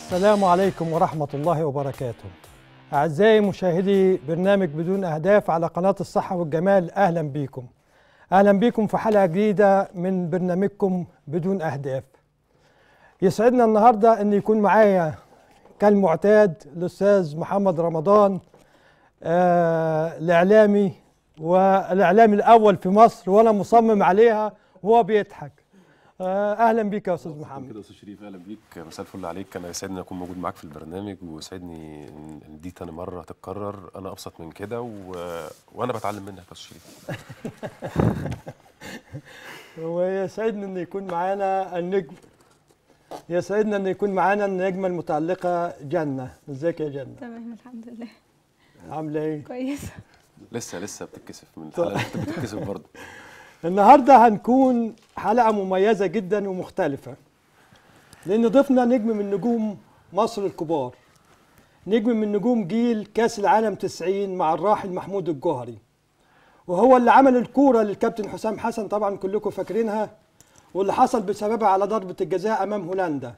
السلام عليكم ورحمة الله وبركاته أعزائي مشاهدي برنامج بدون أهداف على قناة الصحة والجمال أهلا بيكم أهلا بيكم في حلقة جديدة من برنامجكم بدون أهداف يسعدنا النهاردة أن يكون معايا كالمعتاد الأستاذ محمد رمضان آه الإعلامي والإعلامي الأول في مصر وأنا مصمم عليها وهو بيضحك آه أهلا بيك يا أستاذ محمد كده استاذ شريف اهلا بيك مساء الفل عليك انا يسعدني ان اكون موجود معاك في البرنامج ويسعدني ان دي تاني مره تتكرر انا ابسط من كده و... وانا بتعلم منك يا استاذ شريف ويسعدنا ان يكون معانا النجم يسعدنا ان يكون معانا النجمه المتالقه جنه ازيك يا جنه تمام الحمد لله عامله ايه كويس لسه لسه بتتكسف من الحلقه اللي بتتكسف برضه النهارده هنكون حلقه مميزه جدا ومختلفه لان ضيفنا نجم من نجوم مصر الكبار نجم من نجوم جيل كاس العالم 90 مع الراحل محمود الجوهري وهو اللي عمل الكوره للكابتن حسام حسن طبعا كلكم فاكرينها واللي حصل بسببها على ضربه الجزاء امام هولندا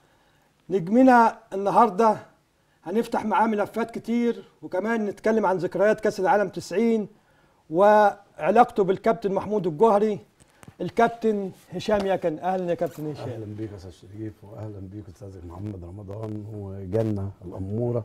نجمنا النهارده هنفتح معاه ملفات كتير وكمان نتكلم عن ذكريات كاس العالم 90 وعلاقته بالكابتن محمود الجوهري الكابتن هشام يكن اهلا يا كابتن هشام اهلا بيك يا استاذ شريف واهلا بيك استاذ محمد رمضان وجنه الاموره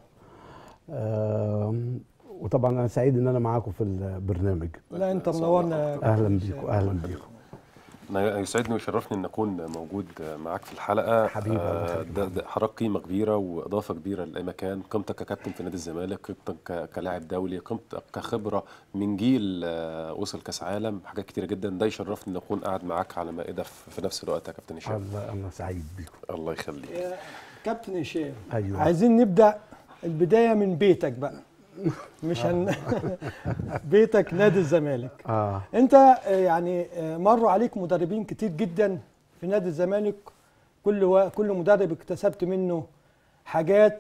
آم، وطبعا انا سعيد ان انا معاكم في البرنامج لا انت منورنا يا اهلا كابتن بيكم هشام. اهلا بيكم انا يسعدني ويشرفني ان اكون موجود معاك في الحلقه حبيبي، الله آه، يخليك. ده, ده حضرتك قيمه كبيره واضافه كبيره لاي مكان قيمتك ككابتن في نادي الزمالك قيمتك ك- كلاعب دولي قيمتك كخبره من جيل آه، وصل كاس عالم حاجات كتيره جدا ده يشرفني ان اكون قاعد معاك على مائده في في نفس الوقت يا كابتن هشام الله انا سعيد بيكم الله يخليك يا كابتن هشام ايوه عايزين نبدا البدايه من بيتك بقى مش هن... بيتك نادي الزمالك اه انت آه، يعني آه، مروا عليك مدربين كتير جدا في نادي الزمالك كل و... كل مدرب اكتسبت منه حاجات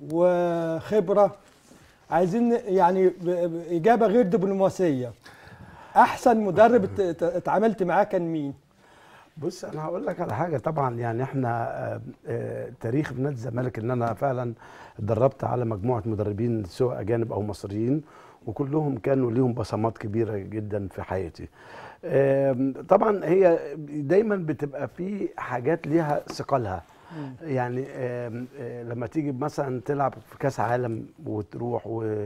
وخبره عايزين يعني ب... ب- اجابه غير دبلوماسيه احسن مدرب ات- ات- اتعاملت معاه كان مين بص انا هقول لك على حاجه طبعا يعني احنا آه، آه، تاريخ في نادي الزمالك ان انا فعلا اتدربت على مجموعه مدربين سواء اجانب او مصريين وكلهم كانوا ليهم بصمات كبيره جدا في حياتي آم، طبعا هي دايما بتبقى في حاجات ليها ثقلها يعني آم، آه، لما تيجي مثلا تلعب في كاس عالم وتروح و-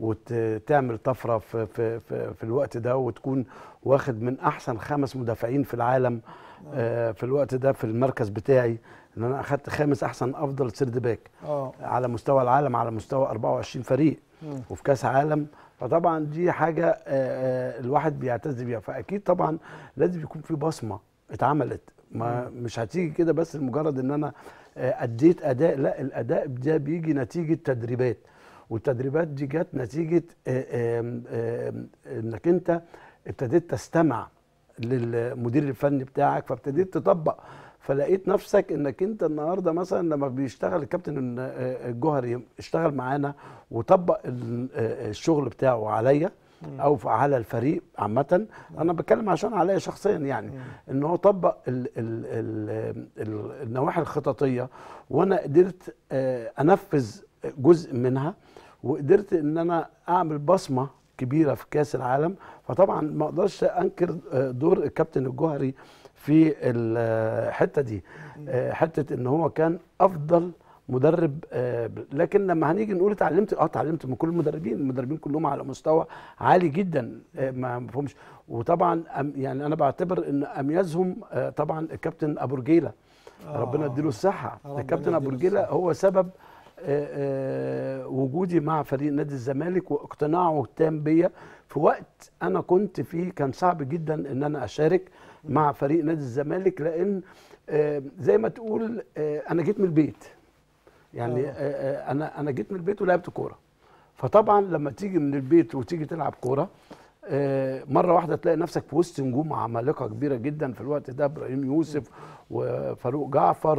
وتعمل طفره في, في, في, في الوقت ده وتكون واخد من احسن خمس مدافعين في العالم آه، في الوقت ده في المركز بتاعي ان انا اخدت خامس احسن افضل سيرد باك اه على مستوى العالم على مستوى 24 فريق مم. وفي كاس عالم فطبعا دي حاجه آه، آه، الواحد بيعتز بيها فاكيد طبعا لازم يكون في بصمه اتعملت ما مش هتيجي كده بس لمجرد ان انا آه، اديت اداء لا الاداء ده بيجي نتيجه تدريبات والتدريبات دي جت نتيجه آه، آم، آم، انك انت ابتديت تستمع للمدير الفني بتاعك فابتديت تطبق فلقيت نفسك انك انت النهارده مثلا لما بيشتغل الكابتن آه، الجوهري اشتغل معانا وطبق ال- آه، الشغل بتاعه عليا او في- على الفريق عامه انا بتكلم عشان عليا شخصيا يعني ان هو طبق ال ال ال ال النواحي الخططيه وانا قدرت آه، انفذ جزء منها وقدرت ان انا اعمل بصمه كبيره في كاس العالم فطبعا ما اقدرش انكر آه، دور الكابتن الجوهري في الحته دي آه، حته ان هو كان افضل مدرب آه، لكن لما هنيجي نقول اتعلمت اه اتعلمت من كل المدربين المدربين كلهم على مستوى عالي جدا آه، ما مفهومش وطبعا أم- يعني انا بعتبر ان اميزهم آه، طبعا الكابتن ابو رجيله ربنا يديله الصحه ربنا الكابتن ابو يديله رجيله الصحة. هو سبب آه، آه، وجودي مع فريق نادي الزمالك واقتناعه التام بيا في وقت انا كنت فيه كان صعب جدا ان انا اشارك مع فريق نادي الزمالك لان آه، زي ما تقول آه، انا جيت من البيت يعني آه. آه، آه، انا انا جيت من البيت ولعبت كوره فطبعا لما تيجي من البيت وتيجي تلعب كوره آه، مره واحده تلاقي نفسك في وسط نجوم عمالقه كبيره جدا في الوقت ده ابراهيم يوسف وفاروق جعفر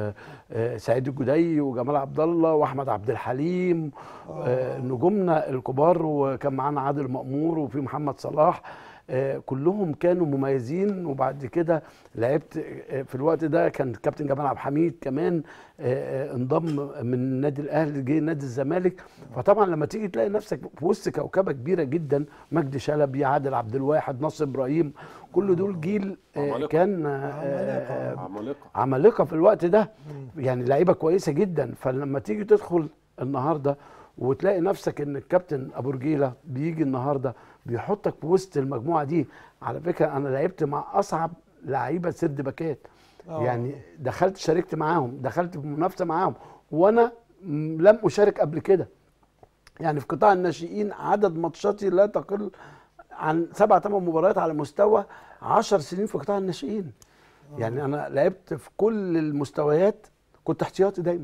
وسعيد الجدي وجمال عبد الله واحمد عبد الحليم آه، نجومنا الكبار وكان معانا عادل مأمور وفي محمد صلاح آه، كلهم كانوا مميزين وبعد كده لعبت آه، في الوقت ده كان كابتن جمال عبد الحميد كمان آه، آه، انضم من النادي الاهلي جه نادي الزمالك فطبعا لما تيجي تلاقي نفسك في وسط كوكبه كبيره جدا مجدي شلبي عادل عبد الواحد ناصر ابراهيم كل دول جيل آه، عمالقة. كان آه، آه، عمالقه عمالقه في الوقت ده يعني لعيبه كويسه جدا فلما تيجي تدخل النهارده وتلاقي نفسك ان الكابتن ابو رجيله بيجي النهارده بيحطك في وسط المجموعه دي على فكره انا لعبت مع اصعب لعيبه سرد باكات آه. يعني دخلت شاركت معاهم دخلت في منافسه معاهم وانا م- لم اشارك قبل كده يعني في قطاع الناشئين عدد ماتشاتي لا تقل عن سبع ثمان مباريات على مستوى عشر سنين في قطاع الناشئين يعني انا لعبت في كل المستويات كنت احتياطي دايما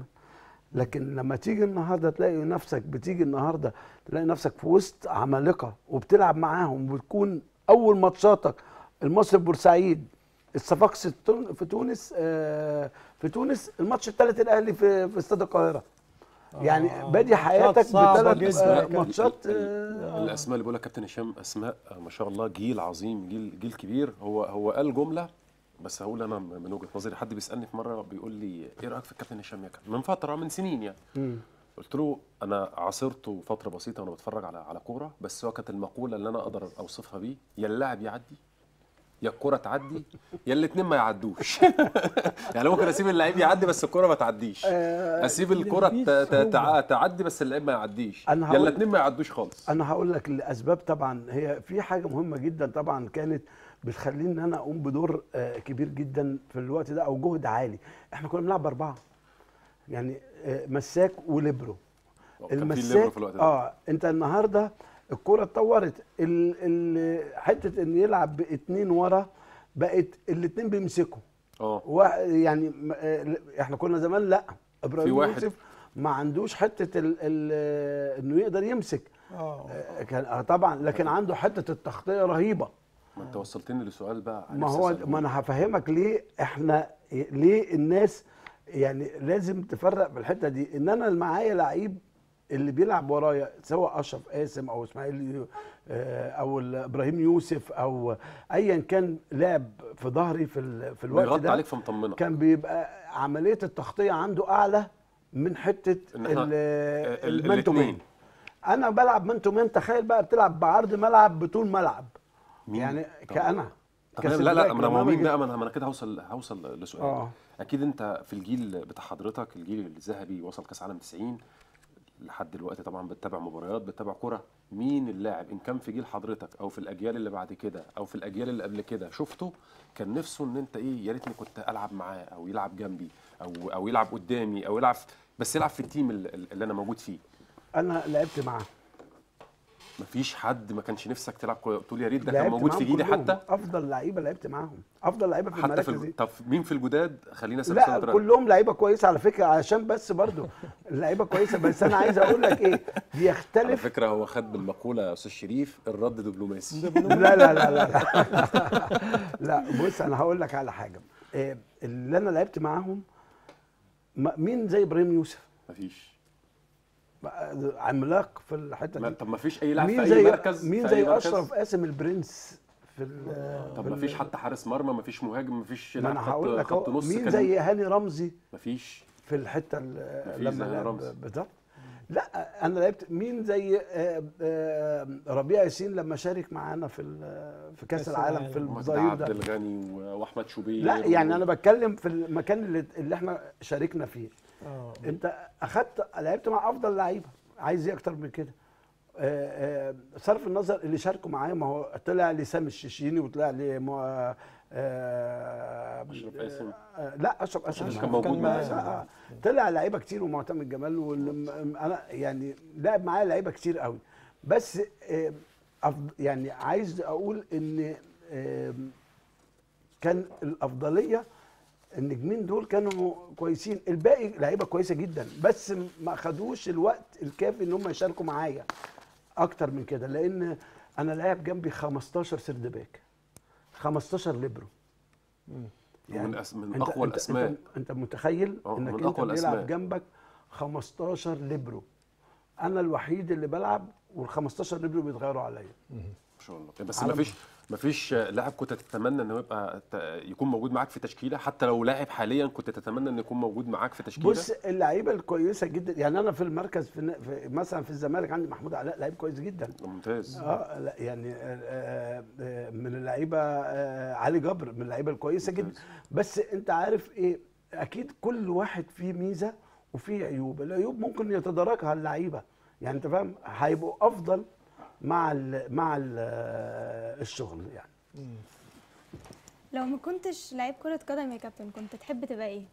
لكن لما تيجي النهارده تلاقي نفسك بتيجي النهارده تلاقي نفسك في وسط عمالقه وبتلعب معاهم وبتكون اول ماتشاتك المصري بورسعيد الصفاقسي التون- في تونس آه، في تونس الماتش الثالث الاهلي في في استاد القاهره يعني آه، بادي ماتشات حياتك صعبة بثلاث جدا. آه، ماتشات ال- ال- آه، الاسماء اللي بيقولها كابتن هشام اسماء آه، ما شاء الله جيل عظيم جيل جيل كبير هو هو قال جمله بس هقول انا من وجهه نظري حد بيسالني في مره بيقول لي ايه رايك في الكابتن هشام يكن من فتره من سنين يعني مم. قلت له انا عاصرته فتره بسيطه وانا بتفرج على على كوره بس هو كانت المقوله اللي انا اقدر اوصفها بيه يا اللاعب يعدي يا الكوره تعدي يا الاثنين ما يعدوش يعني ممكن اسيب اللعيب يعدي بس الكوره ما تعديش آه، اسيب الكوره مفيش ت- ت- صعوبة. تع- تعدي بس اللعيب ما يعديش أنا يا هقول- الاثنين ما يعدوش خالص انا هقول لك الاسباب طبعا هي في حاجه مهمه جدا طبعا كانت بتخليني ان انا اقوم بدور آه، كبير جدا في الوقت ده او جهد عالي احنا كنا بنلعب باربعه يعني آه، مساك وليبرو كان في الليبرو المساك في الوقت ده اه انت النهارده الكره اتطورت ال ال حته ان يلعب باثنين ورا بقت الاثنين بيمسكوا اه وا- يعني م- آه، احنا كنا زمان لا ابراهيم واحد- يوسف ما عندوش حته ال ال انه يقدر يمسك اه آه، كان آه، طبعا لكن عنده حته التغطيه رهيبه ما انت وصلتني لسؤال بقى ما نفسي هو أسأله. ما انا هفهمك ليه احنا ليه الناس يعني لازم تفرق في الحته دي ان انا اللي معايا لعيب اللي بيلعب ورايا سواء اشرف قاسم او اسماعيل آه، او ال- ابراهيم يوسف او ايا كان لعب في ظهري في ال- في الوقت بيغطي ده عليك فمطمنه كان بيبقى عمليه التغطيه عنده اعلى من حته إن إحنا- ال- ال- المان تو مان الاتنين. انا بلعب مان تو مان تخيل بقى بتلعب بعرض ملعب بطول ملعب مين؟ يعني طب- كأنا طب كسب لا لا باك ما انا لما مين بيجي- بقى ما انا ما أنا كده هوصل هوصل لسؤال اه اكيد انت في الجيل بتاع حضرتك الجيل الذهبي وصل كاس عالم 90 لحد دلوقتي طبعا بتتابع مباريات بتتابع كرة مين اللاعب ان كان في جيل حضرتك او في الاجيال اللي بعد كده او في الاجيال اللي قبل كده شفته كان نفسه ان انت ايه يا ريتني كنت العب معاه او يلعب جنبي او او يلعب قدامي او يلعب بس يلعب في التيم اللي, اللي انا موجود فيه انا لعبت معاه مفيش حد ما كانش نفسك تلعب كورة تقول يا ريت ده كان لعبت موجود في معاهم جيلي كلهم. حتى افضل لعيبه لعبت معاهم افضل لعيبه في حتى المراكز في دي الج- طب مين في الجداد خلينا اسال لا سؤال كلهم لعيبه كويسه على فكره عشان بس برضو اللعيبه كويسه بس انا عايز اقول لك ايه على بيختلف فكره هو خد بالمقوله يا استاذ شريف الرد دبلوماسي لا لا لا لا لا لا بص انا هقول لك على حاجه إيه، اللي انا لعبت معاهم ما- مين زي ابراهيم يوسف مفيش عملاق في الحته ما دي طب ما فيش اي لاعب في مين اي زي مركز مين في أي زي مركز؟ اشرف قاسم البرنس في ال- طب في ما ال- فيش حتى حارس مرمى ما فيش مهاجم ما فيش ما لاعب انا هقول خط, لك خط أهو، نص مين كان- زي هاني رمزي ما فيش في الحته ال- مفيش لما زي هاني لعب رمزي. بالظبط لا انا لعبت مين زي آه، آه، ربيع ياسين لما شارك معانا في ال- في كاس كأس العالم العالم. في مجدي الظهير عبد ده الغني و- واحمد شوبير لا يعني و- انا بتكلم في المكان اللي, اللي احنا شاركنا فيه اه انت اخدت لعبت مع افضل لعيبه عايز ايه اكتر من كده آه، آه، صرف النظر اللي شاركوا معايا ما هو طلع لي سامي الشيشيني وطلع لي مو- آه، أشرف قاسم. آه، لا اشرف اشرف مش كان موجود كان معايا. معايا. آه، طلع لعيبه كتير ومعتمد جمال وال- انا يعني لعب معايا لعيبه كتير قوي بس آه، أفض- يعني عايز اقول ان آه، كان الافضليه النجمين دول كانوا كويسين الباقي لعيبه كويسه جدا بس ما خدوش الوقت الكافي ان هم يشاركوا معايا اكتر من كده لان انا لاعب جنبي 15 سرد باك 15 ليبرو ومن أس... من انت اقوى انت الاسماء انت, انت متخيل اه، انك من انت أقوى بيلعب الأسماء. جنبك 15 ليبرو انا الوحيد اللي بلعب وال 15 نبلوا بيتغيروا عليا ما شاء الله بس على ما فيش ما فيش لاعب كنت تتمنى انه يبقى ت- يكون موجود معاك في تشكيله حتى لو لاعب حاليا كنت تتمنى انه يكون موجود معاك في تشكيله بص اللعيبه الكويسه جدا يعني انا في المركز في, في مثلا في الزمالك عندي محمود علاء لعيب كويس جدا ممتاز اه لا يعني آه، آه، آه، من اللعيبه آه، علي جبر من اللعيبه الكويسه جدا ممتاز. بس انت عارف ايه اكيد كل واحد فيه ميزه وفيه عيوب العيوب ممكن يتداركها اللعيبه يعني انت فاهم هيبقوا افضل مع ال مع ال الشغل يعني لو ما كنتش لعيب كرة قدم يا كابتن كنت تحب تبقى ايه؟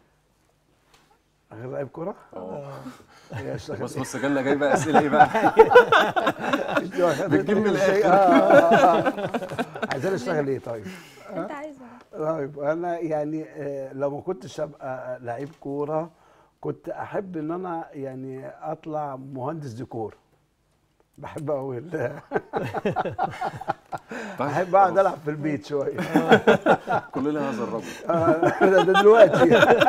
غير لعيب كوره اه يا اشتغل بص بص جالنا جاي بقى اسئله ايه بقى بتجيب من الآخر. عايزين اشتغل ايه طيب؟ انت عايزه طيب انا يعني آه، لو ما كنتش ابقى لعيب كوره كنت احب ان انا يعني اطلع مهندس ديكور بحب قوي احب اقعد العب في البيت شويه كلنا هذا الرجل آه، ده ده دلوقتي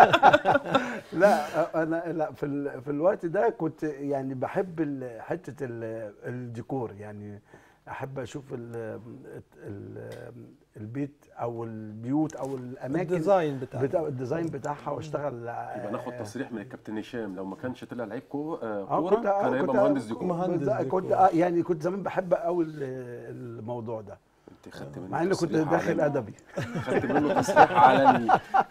لا آه، انا لا في ال- في الوقت ده كنت يعني بحب ال- حته ال- الديكور يعني احب اشوف ال ال البيت او البيوت او الاماكن الديزاين بتاعه بتاع الديزاين بتاعها واشتغل يبقى ناخد تصريح من الكابتن هشام لو ما كانش طلع لعيب كو- آه، اه كوره كنت آه، كان هيبقى كنت- مهندس ديكور مهندس كنت- ديكور. كنت آه، يعني كنت زمان بحب قوي الموضوع ده انت خدت منه مع اني كنت تصريح داخل عالمي. ادبي خدت منه تصريح عالمي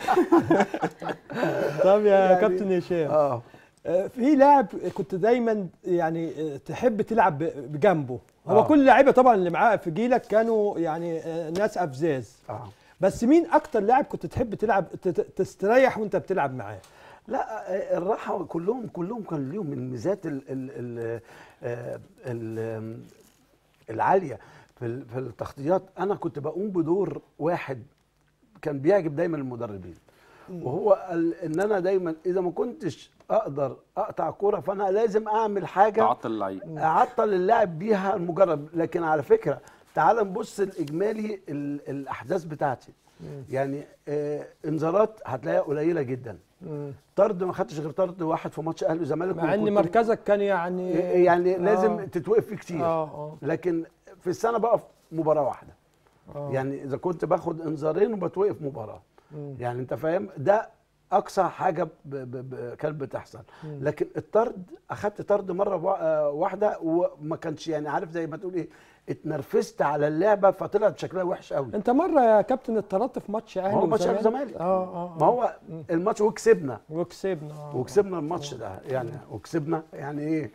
طب يا يعني- كابتن هشام اه آه، في لاعب كنت دايما يعني آه، تحب تلعب ب- بجنبه هو آه. كل اللعيبه طبعا اللي معاه في جيلك كانوا يعني آه، ناس افزاز اه بس مين اكتر لاعب كنت تحب تلعب تت- تستريح وانت بتلعب معاه لا آه، الراحه كلهم كلهم كان ليهم الميزات ال ال ال آه، ال- العاليه في ال- في التغطيات انا كنت بقوم بدور واحد كان بيعجب دايما المدربين وهو ال- ان انا دايما اذا ما كنتش اقدر اقطع كوره فانا لازم اعمل حاجه تعطل اللعيب اعطل اللاعب بيها المجرد لكن على فكره تعال نبص الاجمالي ال- الاحداث بتاعتي يعني آه انذارات هتلاقيها قليله جدا طرد ما خدتش غير طرد واحد في ماتش اهلي وزمالك مع ان وكنت- مركزك كان يعني يعني لازم آه. تتوقف فيه كتير اه اه لكن في السنه بقف مباراه واحده آه. يعني اذا كنت باخد انذارين وبتوقف مباراه مم. يعني انت فاهم ده اقصى حاجه ب ب ب كانت بتحصل لكن الطرد اخدت طرد مره وا- آه، واحده وما كانش يعني عارف زي ما تقول ايه اتنرفزت على اللعبه فطلعت شكلها وحش قوي انت مره يا كابتن اتطردت في ماتش اهلي هو ماتش أهلي وزمالك. وزمالك. اه اه ما هو الماتش وكسبنا وكسبنا آه. وكسبنا الماتش ده يعني وكسبنا يعني ايه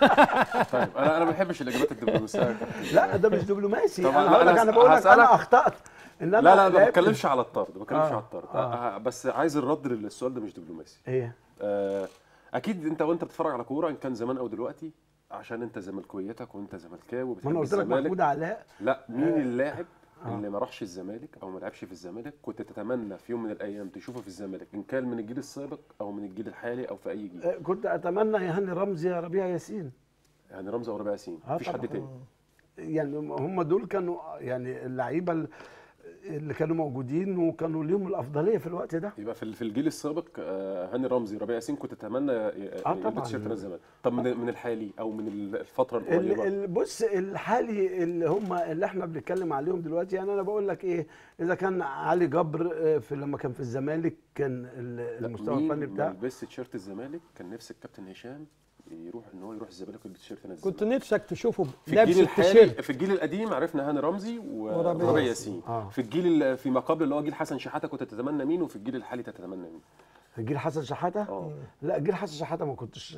طيب انا انا ما بحبش الاجابات الدبلوماسيه يا كابتن. لا ده مش دبلوماسي طبعاً انا لا، هقول لك أنا انا بقول لك هسألك- انا اخطات ان انا لا لا ما لعبت- بتكلمش على الطرد ما بتكلمش آه، على الطرد آه. آه. بس عايز الرد للسؤال ده مش دبلوماسي ايه آه، اكيد انت وانت بتتفرج على كوره ان كان زمان او دلوقتي عشان انت زملكاويتك وانت زملكاوي ما وبتحب انا قلت لك الزمالك محمود علاء لا مين آه. اللاعب آه. اللي ما راحش الزمالك او ما لعبش في الزمالك كنت تتمنى في يوم من الايام تشوفه في الزمالك ان كان من الجيل السابق او من الجيل الحالي او في اي جيل آه، كنت اتمنى يا هاني رمزي يا ربيع ياسين يعني رمزي او ربيع ياسين آه مفيش حد طبعاً. تاني يعني هم دول كانوا يعني اللعيبه ال- اللي كانوا موجودين وكانوا ليهم الافضليه في الوقت ده يبقى في في الجيل السابق آه، هاني رمزي ربيع ياسين كنت تتمنى ي- آه يلبس طبعاً. تيشيرت نادي الزمالك طب من من الحالي او من الفتره ال- القريبه ال- بص الحالي اللي هم اللي احنا بنتكلم عليهم دلوقتي يعني انا بقول لك ايه اذا كان علي جبر آه، في لما كان في الزمالك كان ال- لا، المستوى مين الفني ما بتاعه لبس تيشيرت الزمالك كان نفس الكابتن هشام يروح ان هو يروح الزمالك ويلبس تيشيرت نادي كنت الزمالك نفسك تشوفه في لابس الجيل الحالي التيشيرت في الجيل القديم عرفنا هاني رمزي وربيع وربيع ياسين. ياسين آه. في الجيل ال- فيما قبل اللي هو جيل حسن شحاته كنت تتمنى مين وفي الجيل الحالي تتمنى مين جيل حسن شحاته اه لا جيل حسن شحاته ما كنتش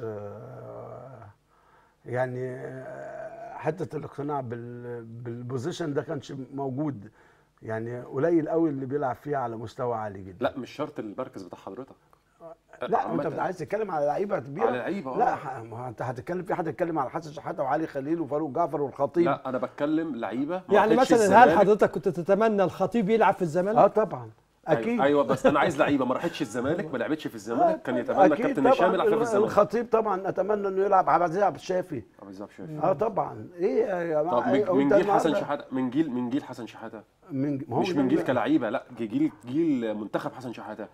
آه، يعني آه، حته الاقتناع بال- بالبوزيشن ده كانش موجود يعني قليل قوي اللي بيلعب فيها على مستوى عالي جدا لا مش شرط المركز بتاع حضرتك لا انت عامة. عايز تتكلم على لعيبه كبيره على لعيبة، آه. لا ح- ما هو انت هتتكلم في حد يتكلم على حسن شحاته وعلي خليل وفاروق جعفر والخطيب لا انا بتكلم لعيبه ما يعني راحتش مثلا هل الزمالك. حضرتك كنت تتمنى الخطيب يلعب في الزمالك؟ اه طبعا أيوة. اكيد ايوه بس انا عايز لعيبه ما راحتش الزمالك ما لعبتش في الزمالك كان يتمنى أكيد كابتن طبعاً. هشام يلعب فيها في الزمالك الخطيب طبعا اتمنى انه يلعب عبد العزيز عبد الشافي أبو زياد شافي اه طبعا ايه يا طب جماعه من, إيه؟ من وأنت جيل حسن النهاردة- شحاته من جيل من جيل حسن شحاته من ما هو مش ده من جيل اللي- كلعيبه لا جيل جيل منتخب حسن شحاته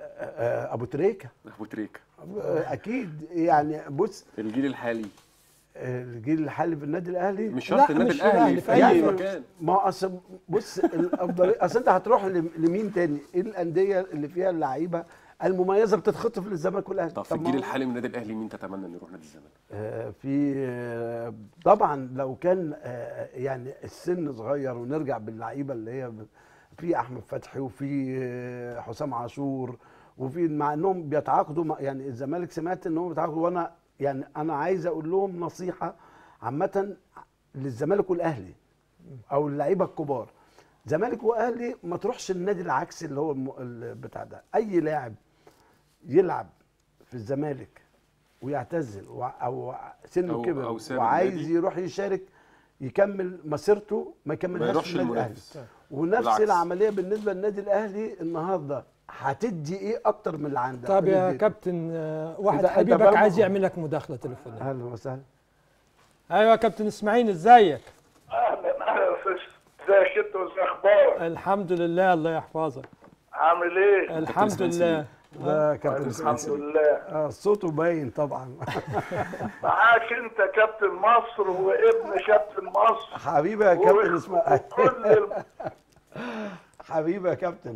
آه، ابو تريكه ابو تريكه آه، اكيد يعني بص الجيل الحالي الجيل الحالي في النادي الاهلي مش لا، شرط النادي مش في الأهلي، الاهلي في في أي اي يعني مكان ما هو اصل بص الافضل اصل انت هتروح لم- لمين تاني؟ ايه الانديه اللي فيها اللعيبه المميزه بتتخطف للزمالك والاهلي طب في ما الجيل هو- الحالي من النادي الاهلي مين تتمنى انه يروح نادي الزمالك؟ آه، في آه، طبعا لو كان آه، يعني السن صغير ونرجع باللعيبه اللي هي ب- في احمد فتحي وفي آه، حسام عاشور وفي مع انهم بيتعاقدوا مع- يعني الزمالك سمعت انهم بيتعاقدوا وانا يعني انا عايز اقول لهم نصيحه عامه للزمالك والاهلي او اللعيبه الكبار زمالك واهلي ما تروحش النادي العكسي اللي هو الم- ال- بتاع ده اي لاعب يلعب في الزمالك ويعتزل وع- او سنه أو- كبر أو ساب وعايز النادي. يروح يشارك يكمل مسيرته ما يكملهاش يروحش في النادي الاهلي المنافس. ونفس بالعكس. العمليه بالنسبه للنادي الاهلي النهارده هتدي ايه اكتر من اللي عندك طب يا هتدي- كابتن آه، واحد أنت- أنت حبيبك فاهم؟ عايز يعمل لك مداخله تليفونيه اهلا وسهلا ايوه يا كابتن اسماعيل ازيك اهلا اهلا يا استاذ ازيك انت وازي اخبارك الحمد لله الله يحفظك عامل ايه الحمد اسماعيل لله ده كابتن كويس. إسماعيل. الحمد لله آه صوته باين طبعا معاك انت كابتن مصر وابن كابتن مصر حبيبي يا كابتن اسماعيل وكل ال- حبيبي يا كابتن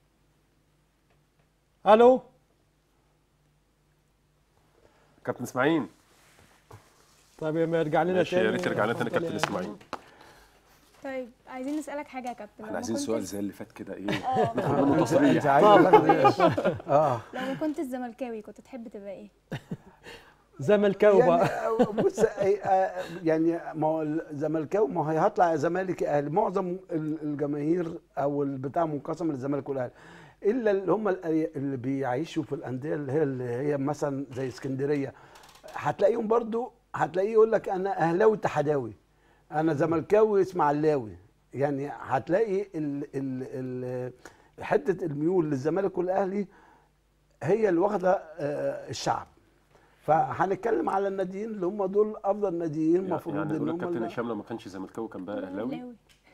الو كابتن اسماعيل طيب يا ما يرجع لنا ماشي تاني يا ريت ترجع لنا تاني اتفضل كابتن يا اسماعيل طيب عايزين نسالك حاجه يا كابتن لو احنا ما عايزين سؤال كنتش- زي اللي فات كده ايه اه ناخد منه انت تصريح عايز تاخد إيه؟ اه لو ما كنت زملكاوي كنت تحب تبقى ايه زملكاوي يعني بقى بص آه، آه، يعني ما هو الزملكاوي ما هو هيطلع يا زمالك يا اهلي معظم ال- الجماهير او البتاع منقسم للزمالك والاهلي الا اللي هم ال- اللي بيعيشوا في الانديه اللي هي اللي هي مثلا زي اسكندريه هتلاقيهم برضو هتلاقيه يقول لك انا اهلاوي اتحداوي انا زملكاوي اسماعيلاوي يعني هتلاقي ال ال ال حته الميول للزمالك والاهلي هي اللي واخده آه، الشعب فهنتكلم على الناديين اللي هم دول افضل ناديين المفروض يعني ان يقول لك هم كابتن اللي- هشام لو ما كانش زملكاوي كان بقى اهلاوي أهلاوي.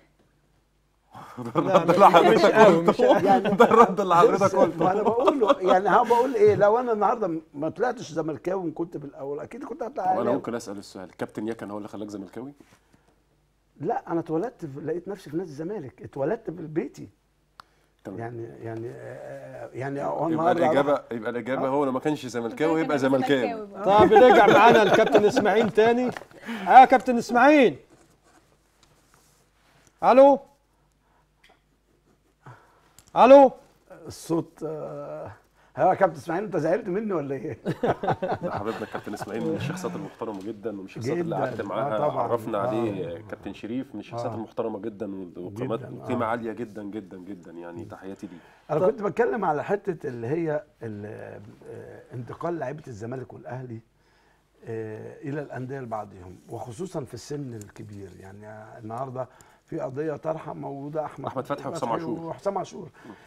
لا مش مش قوي مش قوي يعني ده الرد اللي حضرتك بص، قلته ما انا بقوله يعني ها بقول ايه لو انا النهارده ما طلعتش زملكاوي وكنت بالاول اكيد كنت هطلع طب انا أهلاوي. ممكن اسال السؤال كابتن يكن هو اللي خلاك زملكاوي لا انا اتولدت في- لقيت نفسي في نادي الزمالك اتولدت في بيتي تمام يعني يعني آه، يعني هو يبقى النهارده الاجابه يبقى الاجابه هو لو ما كانش زملكاوي كان يبقى هيبقى زملكاوي بقى. طب رجع معانا الكابتن اسماعيل تاني اه يا كابتن اسماعيل الو الو الصوت آه، ها يا كابتن اسماعيل انت زعلت مني ولا ايه؟ لا حبيبنا الكابتن اسماعيل من الشخصيات المحترمه جدا ومن الشخصيات اللي جداً. قعدت آه معاها طبعاً. عرفنا آه. عليه كابتن شريف من الشخصيات آه. المحترمه جدا وقيمات جداً، آه. وقيمه عاليه جدا جدا جدا يعني تحياتي ليه انا كنت بتكلم على حته اللي هي ال- آه، انتقال لعيبه الزمالك والاهلي آه، الى الانديه لبعضهم وخصوصا في السن الكبير يعني النهارده في قضيه طرحه موجوده احمد أحمد فتحي وحسام عاشور. وحسام عاشور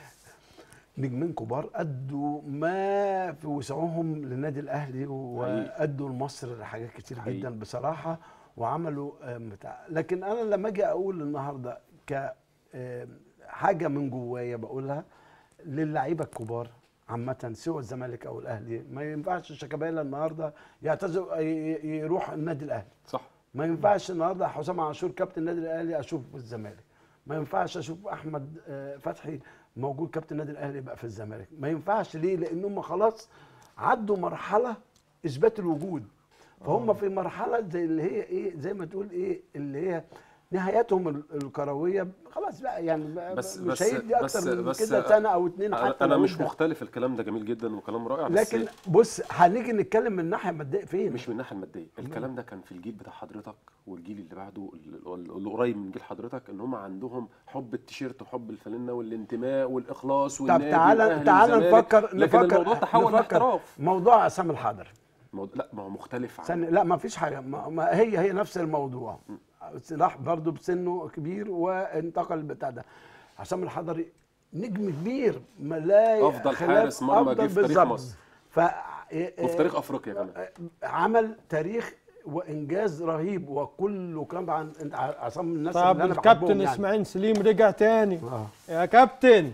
نجمين كبار ادوا ما في وسعهم للنادي الاهلي وادوا لمصر حاجات كتير حقيقي. جدا بصراحه وعملوا آه، بتاع لكن انا لما اجي اقول النهارده ك آه، حاجه من جوايا بقولها للعيبه الكبار عامة سواء الزمالك او الاهلي ما ينفعش شيكابالا النهارده يعتزل ي- ي- يروح النادي الاهلي صح ما ينفعش النهارده حسام عاشور كابتن النادي الاهلي اشوفه في الزمالك ما ينفعش اشوف احمد آه، فتحي موجود كابتن النادي الاهلي يبقى في الزمالك ما ينفعش ليه لان هم خلاص عدوا مرحله اثبات الوجود فهم في مرحله زي اللي هي ايه زي ما تقول ايه اللي هي نهايتهم ال- الكرويه خلاص بقى يعني ب- بس- مش بس- هيدي اكتر بس- من بس كده سنه او اتنين حتى انا, أنا لو مش ادى. مختلف الكلام ده جميل جدا وكلام رائع بس لكن بص هنيجي نتكلم من ناحيه ماديه فين مش من الناحيه الماديه الكلام ده كان في الجيل بتاع حضرتك والجيل اللي بعده ال- اللي قريب من جيل حضرتك ان هم عندهم حب التيشيرت وحب الفانلة والانتماء والاخلاص طب والنادي تعالى والأهلي تعالى والزمالك. نفكر لكن نفكر الموضوع تحول نفكر لاحتراف موضوع عصام الحضري مو- لا ما هو مختلف عن سن لا ما فيش حاجه ما ما هي هي نفس الموضوع راح برضه بسنه كبير وانتقل بتاع ده عصام الحضري نجم كبير ما لا أفضل خلاف حارس مرمى أفضل جه في تاريخ بالظبط. مصر. ف وفي تاريخ افريقيا كمان عمل تاريخ وانجاز رهيب وكله طبعا انت عصام من الناس طب اللي انا الكابتن بحبهم يعني. اسماعيل سليم رجع تاني اه يا كابتن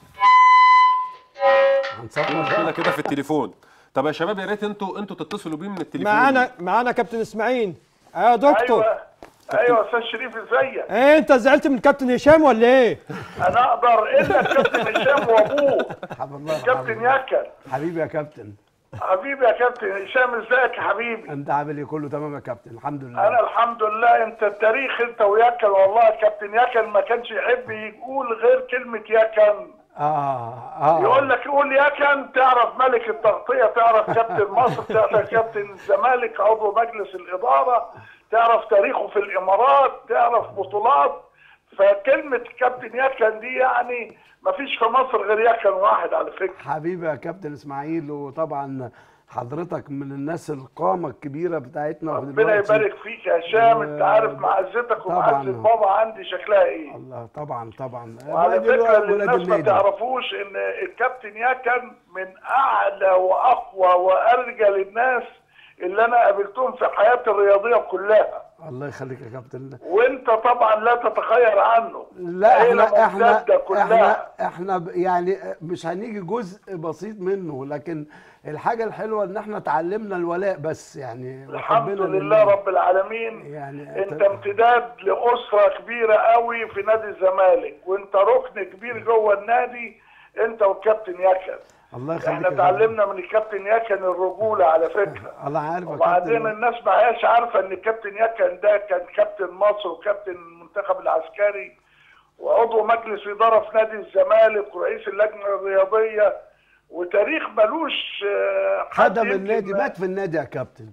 هنصفر كده بقى. كده في التليفون طب يا شباب يا ريت انتوا انتوا تتصلوا بيه من التليفون معانا معانا كابتن اسماعيل يا دكتور ايوه ايوه يا استاذ شريف ازيك ايه انت زعلت من كابتن هشام ولا ايه انا اقدر الا الكابتن هشام وابوه حب الله كابتن حبيبي. يكن حبيبي يا كابتن حبيبي يا كابتن هشام ازيك يا حبيبي انت عامل ايه كله تمام يا كابتن الحمد لله انا الحمد لله انت التاريخ انت ويكن والله كابتن يكن ما كانش يحب يقول غير كلمه يكن اه اه يقول لك قول يكن تعرف ملك التغطيه تعرف كابتن مصر تعرف كابتن الزمالك عضو مجلس الاداره تعرف تاريخه في الامارات تعرف بطولات فكلمه كابتن يكن دي يعني ما فيش في مصر غير يكن واحد على فكره حبيبي يا كابتن اسماعيل وطبعا حضرتك من الناس القامه الكبيره بتاعتنا ربنا دلوقتي. يبارك فيك يا هشام انت عارف معزتك طبعاً. ومعزه بابا عندي شكلها ايه الله طبعا طبعا وعلى وادي فكره ولاد اللي الناس ما النادي. تعرفوش ان الكابتن يكن من اعلى واقوى وارجل الناس اللي انا قابلتهم في حياتي الرياضيه كلها الله يخليك يا كابتن وانت طبعا لا تتخير عنه لا عيلة احنا احنا ممتدة كلها. احنا احنا ب- يعني مش هنيجي جزء بسيط منه لكن الحاجه الحلوه ان احنا اتعلمنا الولاء بس يعني الحمد وحبنا لله رب العالمين يعني انت امتداد لاسره كبيره قوي في نادي الزمالك وانت ركن كبير جوه النادي انت والكابتن يكن الله يخليك احنا يا كابتن. اتعلمنا من الكابتن يكن الرجوله على فكره الله عارف يا وبعدين كابتن الناس ما هياش عارفه ان الكابتن يكن ده كان كابتن مصر وكابتن المنتخب العسكري وعضو مجلس اداره في نادي الزمالك ورئيس اللجنه الرياضيه وتاريخ ملوش آه، حد خدم يمكن- النادي مات في النادي يا كابتن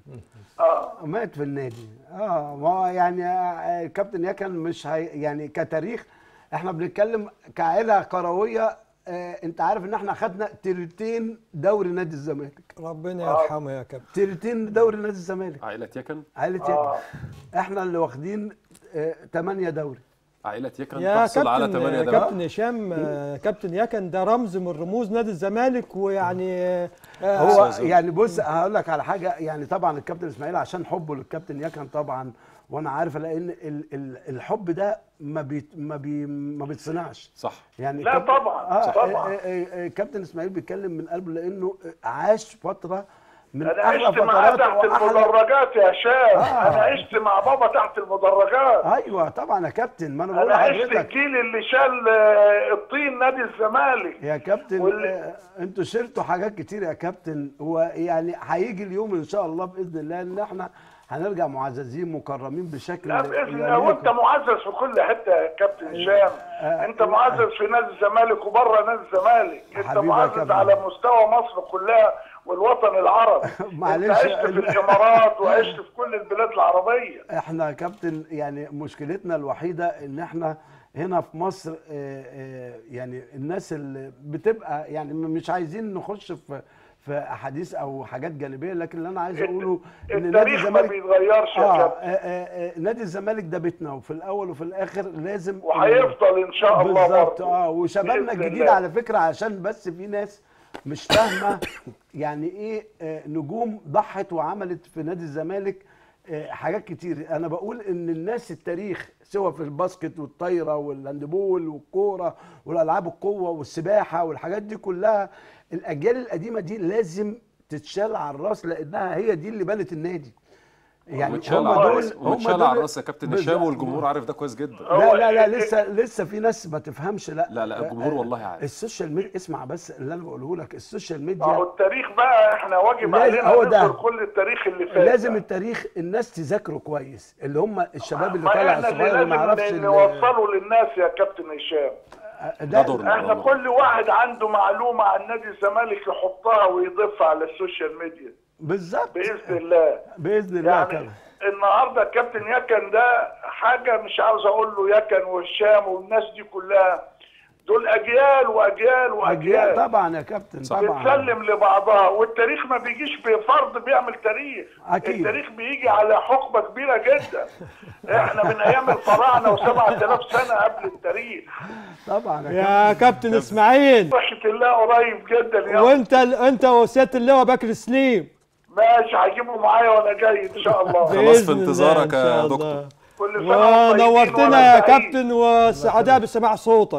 اه مات في النادي اه ما هو يعني آه، الكابتن يكن مش هي يعني كتاريخ احنا بنتكلم كعيله كرويه آه انت عارف ان احنا خدنا تلتين دوري نادي الزمالك ربنا يرحمه يا كابتن تلتين دوري نادي الزمالك عائلة يكن عائله آه. يكن احنا اللي واخدين آه 8 دوري عائلة يكن يا تحصل على كابتن 8 دوري كابتن هشام آه، كابتن يكن ده رمز من رموز نادي الزمالك ويعني آه، هو أستاذ. يعني بص هقول لك على حاجه يعني طبعا الكابتن اسماعيل عشان حبه للكابتن يكن طبعا وانا عارف لان ال- ال- الحب ده ما بي ما بي ما بيتصنعش صح يعني لا كابتن- طبعاً، آه طبعاً. آه، آه، آه، كابتن اسماعيل بيتكلم من قلبه لانه عاش فتره من انا احلى عشت معاه فترات تحت واحلى المدرجات يا هشام آه. انا عشت مع بابا تحت المدرجات ايوه طبعا يا كابتن ما انا بقول انا عشت لحضرتك الجيل اللي شال آه، الطين نادي الزمالك يا كابتن وال- آه، انتوا شلتوا حاجات كتير يا كابتن ويعني هيجي اليوم ان شاء الله باذن الله ان احنا هنرجع معززين مكرمين بشكل لا باذن الله يليق. وانت معزز في كل حته يا كابتن هشام آه، انت معزز في نادي الزمالك وبره نادي الزمالك انت حبيبي يا معزز كابتن. على مستوى مصر كلها والوطن العربي انت معلش، عشت في ال- الامارات وعشت في كل البلاد العربيه احنا يا كابتن يعني مشكلتنا الوحيده ان احنا هنا في مصر آه، آه، يعني الناس اللي بتبقى يعني م- مش عايزين نخش في في احاديث او حاجات جانبيه لكن اللي انا عايز اقوله ان نادي التاريخ ما الزمالك بيتغيرش يا اه كابتن آه، آه، آه، نادي الزمالك ده بيتنا وفي الاول وفي الاخر لازم وهيفضل ان شاء الله بالظبط برضه اه وشبابنا بإذن الجديد الله. على فكره عشان بس في ناس مش فاهمه يعني ايه آه، نجوم ضحت وعملت في نادي الزمالك آه، حاجات كتير انا بقول ان الناس التاريخ سواء في الباسكت والطايره والهاندبول والكوره والالعاب القوه والسباحه والحاجات دي كلها الاجيال القديمه دي لازم تتشال على الراس لانها هي دي اللي بنت النادي يعني ومتشال هم على دول الراس هم ومتشال دول- على الراس يا كابتن هشام بالظبط. والجمهور عارف ده كويس جدا لا لا لا هو- لسه لسه في ناس ما تفهمش لا لا لا الجمهور آه، والله عارف السوشيال ميديا اسمع بس اللي انا بقوله لك السوشيال ما هو ميديا التاريخ بقى احنا واجب لازم- علينا هو ده. نذكر كل التاريخ اللي فات لازم ده. التاريخ الناس تذاكره كويس اللي هم الشباب اللي ما طالع احنا اللي صغير اللي ما يعرفش لازم ال- نوصله للناس يا كابتن هشام آه، ده دورنا. احنا والله. كل واحد عنده معلومه عن نادي الزمالك يحطها ويضيفها على السوشيال ميديا بالظبط باذن الله باذن الله يعني كده النهارده الكابتن يكن ده حاجه مش عاوز اقول له يكن وهشام والناس دي كلها دول اجيال واجيال أجيال واجيال طبعا يا كابتن طبعا بتسلم لبعضها والتاريخ ما بيجيش بفرد بيعمل تاريخ أكيد. التاريخ بيجي على حقبه كبيره جدا احنا من ايام الفراعنه و7000 سنه قبل التاريخ طبعا يا كابتن يا كابتن اسماعيل رحمه الله قريب جدا يا وانت انت وسياده اللواء بكر سليم ماشي هجيبه معايا وانا جاي ان شاء الله خلاص في بإذن الله انتظارك إن شاء يا الله. دكتور. كل سنه وانتم طيبين ونورتنا وأنا يا سعيد. كابتن وسعداء بسماع صوتك انا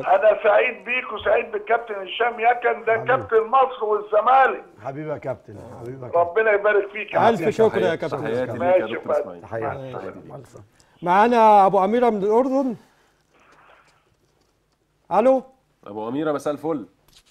سعيد بيك وسعيد بالكابتن هشام يكن ده كابتن مصر والزمالك حبيبي يا كابتن حبيبي يا كابتن ربنا يبارك فيك يا الف شكر يا كابتن تحياتي إسلام. ليك يا ماشي دكتور يا اسماعيل تحياتي آه. تحياتي. مع السلامة. معانا ابو اميره من الاردن الو ابو اميره مساء الفل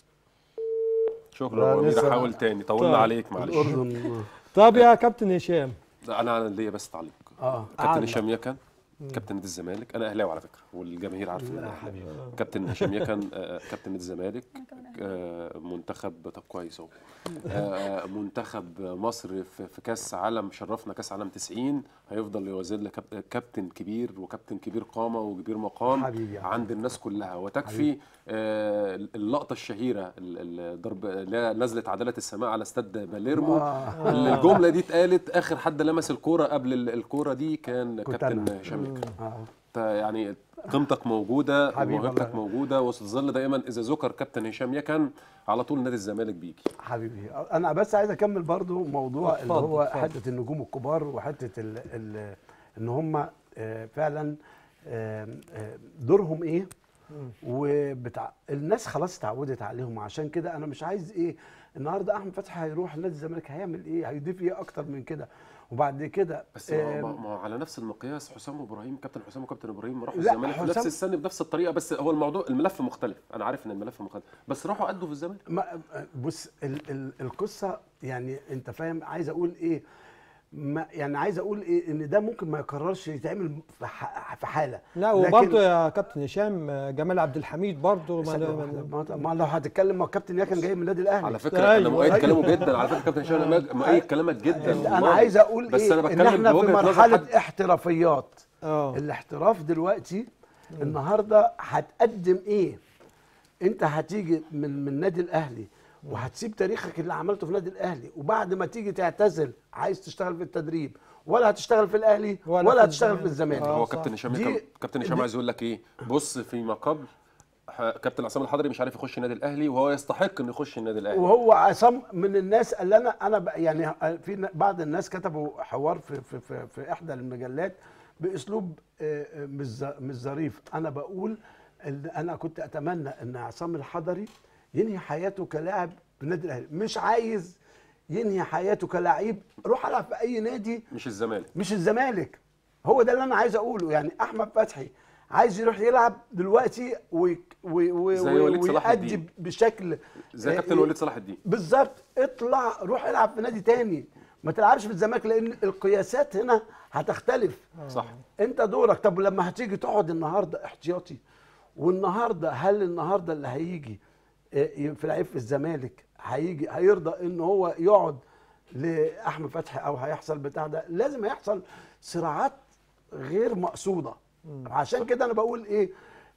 شكرا لا، ابو اميره لسه- حاول تاني طولنا طيب. عليك معلش الاردن طب يا كابتن هشام لا، انا انا ليا بس تعليق اه كابتن عادي. هشام يكن كابتن نادي الزمالك انا اهلاوي على فكره والجماهير عارفه إن أنا أهلاوي. كابتن هشام يكن آه، كابتن نادي الزمالك آه، منتخب طب كويس اهو آه، منتخب مصر في في كاس عالم شرفنا كاس عالم 90 هيفضل يوازن لك كاب- كابتن كبير وكابتن كبير قامه وكبير مقام حبيبي يا عند الناس كلها وتكفي آه، اللقطه الشهيره ال- الضرب لا نزلت عداله السماء على استاد باليرمو آه. الجمله دي اتقالت اخر حد لمس الكوره قبل ال- الكوره دي كان كنت كابتن أنا. هشام يكن اه انت يعني قيمتك موجوده حبيبي وموهبتك الله. موجوده وستظل دايما اذا ذكر كابتن هشام يكن على طول نادي الزمالك بيجي حبيبي انا بس عايز اكمل برضو موضوع اللي اتفضل، هو اتفضل. حته النجوم الكبار وحته ال ال ان هم آه، فعلا آه، آه، دورهم ايه وبتاع الناس خلاص اتعودت عليهم عشان كده انا مش عايز ايه النهارده احمد فتحي هيروح نادي الزمالك هيعمل ايه هيضيف ايه اكتر من كده وبعد كده بس ما آه، ما- ما على نفس المقياس حسام وابراهيم كابتن حسام وكابتن ابراهيم راحوا لا، الزمالك في حسام- نفس السن بنفس الطريقه بس هو الموضوع الملف مختلف انا عارف ان الملف مختلف بس راحوا ادوا في الزمالك ما بص ال ال القصه يعني انت فاهم عايز اقول ايه ما يعني عايز اقول ايه ان ده ممكن ما يكررش يتعمل في ح- في حاله لا لكن- وبرضه يا كابتن هشام آه، جمال عبد الحميد برضه ثانية ما- واحدة، ما- ما ما لو هتتكلم ما الكابتن يحيى جاي من النادي الاهلي على فكره انا أيوة، مؤيد أيوة. كلامه جدا على فكره كابتن هشام أنا مؤيد كلامك جدا انا والله. عايز اقول بس ايه انا ان بتكلم احنا في بوجهة نظر مرحله حد- احترافيات اه الاحتراف دلوقتي النهارده هتقدم ايه انت هتيجي من من النادي الاهلي وهتسيب تاريخك اللي عملته في النادي الاهلي وبعد ما تيجي تعتزل عايز تشتغل في التدريب ولا هتشتغل في الاهلي ولا ولا, في هتشتغل في الزمالك. الزمالك هو صح. كابتن هشام دي- كان- كابتن هشام دي- عايز يقول لك ايه بص فيما قبل ح- كابتن عصام الحضري مش عارف يخش النادي الاهلي وهو يستحق انه يخش النادي الاهلي وهو عصام من الناس اللي انا انا ب- يعني في ن- بعض الناس كتبوا حوار في في في, في احدى المجلات باسلوب آه، آه، مش ظ- مش ظريف انا بقول ان انا كنت اتمنى ان عصام الحضري ينهي حياته كلاعب في النادي الاهلي مش عايز ينهي حياته كلاعب روح العب في اي نادي مش الزمالك مش الزمالك هو ده اللي انا عايز اقوله يعني احمد فتحي عايز يروح يلعب دلوقتي وي وي وي زي وليد صلاح ويأدي الدين. بشكل زي آه، كابتن وليد صلاح الدين بالظبط اطلع روح العب في نادي تاني ما تلعبش في الزمالك لان القياسات هنا هتختلف صح انت دورك طب لما هتيجي تقعد النهارده احتياطي والنهارده هل النهارده اللي هيجي اه، في لعيب في الزمالك هيجي هيرضى ان هو يقعد لاحمد فتحي او هيحصل بتاع ده لازم هيحصل صراعات غير مقصوده عشان كده انا بقول ايه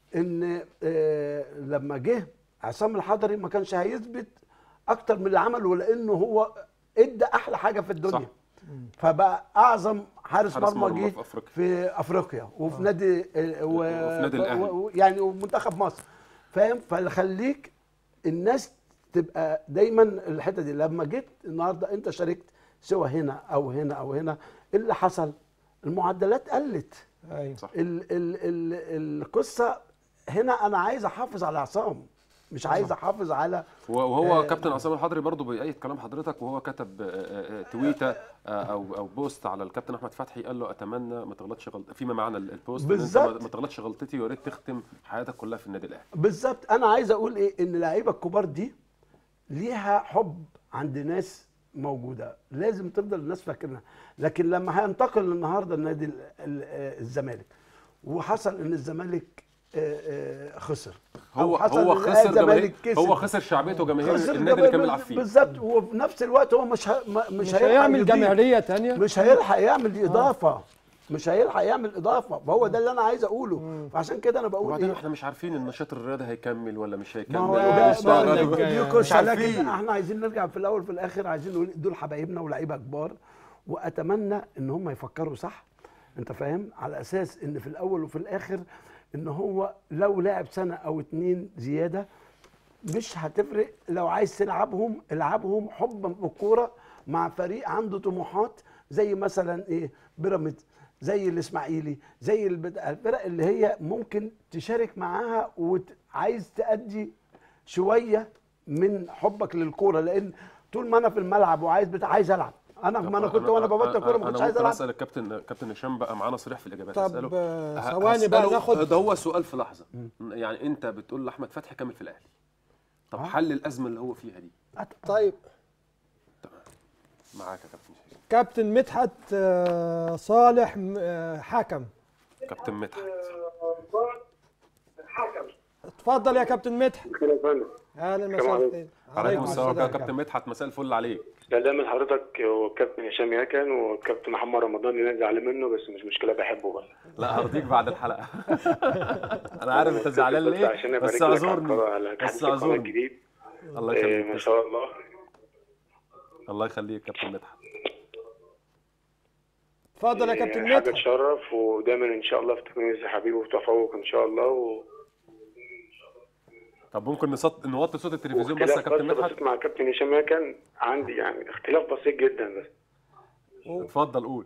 ان اه، لما جه عصام الحضري ما كانش هيثبت اكتر من اللي عمله لانه هو ادى احلى حاجه في الدنيا صح. فبقى اعظم حارس حارس مرمى مرمى جه في أفريقيا. في افريقيا وفي نادي و... وفي نادي الأهلي. و... يعني ومنتخب مصر فاهم فخليك الناس تبقى دايما الحته دي لما جيت النهارده انت شاركت سواء هنا او هنا او هنا إيه اللي حصل المعدلات قلت ايوه صح ال... ال... ال... القصه هنا انا عايز احافظ على عصام مش عايز احافظ على وهو آه، كابتن عصام الحضري برضه بيأيد كلام حضرتك وهو كتب آه، آه، آه، تويته آه، او او بوست على الكابتن احمد فتحي قال له اتمنى ما تغلطش غلط فيما معنى ال- البوست إن انت ما- بالظبط. ما تغلطش غلطتي ويا ريت تختم حياتك كلها في النادي الاهلي بالظبط انا عايز اقول ايه ان اللعيبه الكبار دي ليها حب عند ناس موجوده لازم تفضل الناس فاكرينها لكن لما هينتقل النهارده النادي ال- ال- آه، الزمالك وحصل ان الزمالك آه، آه، خسر أو هو حصل هو إن خسر الزمالك جماهير كسب. هو خسر شعبيته وجماهير خسر النادي اللي كان جماهير- بيلعب فيه بالظبط وفي نفس الوقت هو مش ه... ما- مش, مش هيلحق هيعمل يضيف. جماهيريه تانية مش هيلحق يعمل اضافه مش هيلحق يعمل اضافه فهو ده اللي انا عايز اقوله فعشان كده انا بقول وبعدين ايه احنا مش عارفين النشاط الرياضي هيكمل ولا مش هيكمل ما هو ولا ده ما هو هيشتغل. دي- دي مش قصه عارفين. لكن احنا عايزين نرجع في الاول في الاخر عايزين نقول دول حبايبنا ولاعيبه كبار واتمنى ان هم يفكروا صح انت فاهم على اساس ان في الاول وفي الاخر ان هو لو لعب سنه او اتنين زياده مش هتفرق لو عايز تلعبهم العبهم حبا بالكوره مع فريق عنده طموحات زي مثلا ايه بيراميدز زي الاسماعيلي زي البد- الفرق اللي هي ممكن تشارك معاها وعايز تأدي شويه من حبك للكوره لان طول ما انا في الملعب وعايز بتاع عايز العب انا ما انا كنت وانا ببطل كوره ما كنتش عايز انا العب اسال الكابتن كابتن هشام بقى معانا صريح في الاجابات طب، أسأله. آه، ه- ثواني بقى هسأله- ناخد- ده هو سؤال في لحظه يعني انت بتقول لاحمد فتحي كمل في الاهلي طب آه. حل الازمه اللي هو فيها دي طيب معاك يا كابتن هشام كابتن مدحت آه، صالح م- آه، حكم كابتن مدحت اتفضل يا كابتن مدحت كده يا فندم اهلا السلام وسهلا عليكم. فيك. عليكم السلام يا السلام. كابتن مدحت مساء الفل عليك سلام من حضرتك والكابتن هشام ياكن والكابتن محمد رمضان اللي انا زعلان منه بس مش مشكله بحبه بقى لا هرضيك بعد الحلقه انا عارف انت زعلان بس ليه عشان أبارك بس لك على اعذرني القناة- على بس تحديث القناة اعذرني الجديد الله آه، يخليك ما شاء الله الله يخليك كابتن مدحت اتفضل يا كابتن آه، حاجه مدحت تشرف ودايما ان شاء الله في تكوين حبيبي وتفوق ان شاء الله و... طب ممكن نصط... نوطي صوت التلفزيون بس يا واختلاف كابتن بس مدحت بسيط مع كابتن هشام ياكن عندي يعني اختلاف بسيط جدا بس اتفضل قول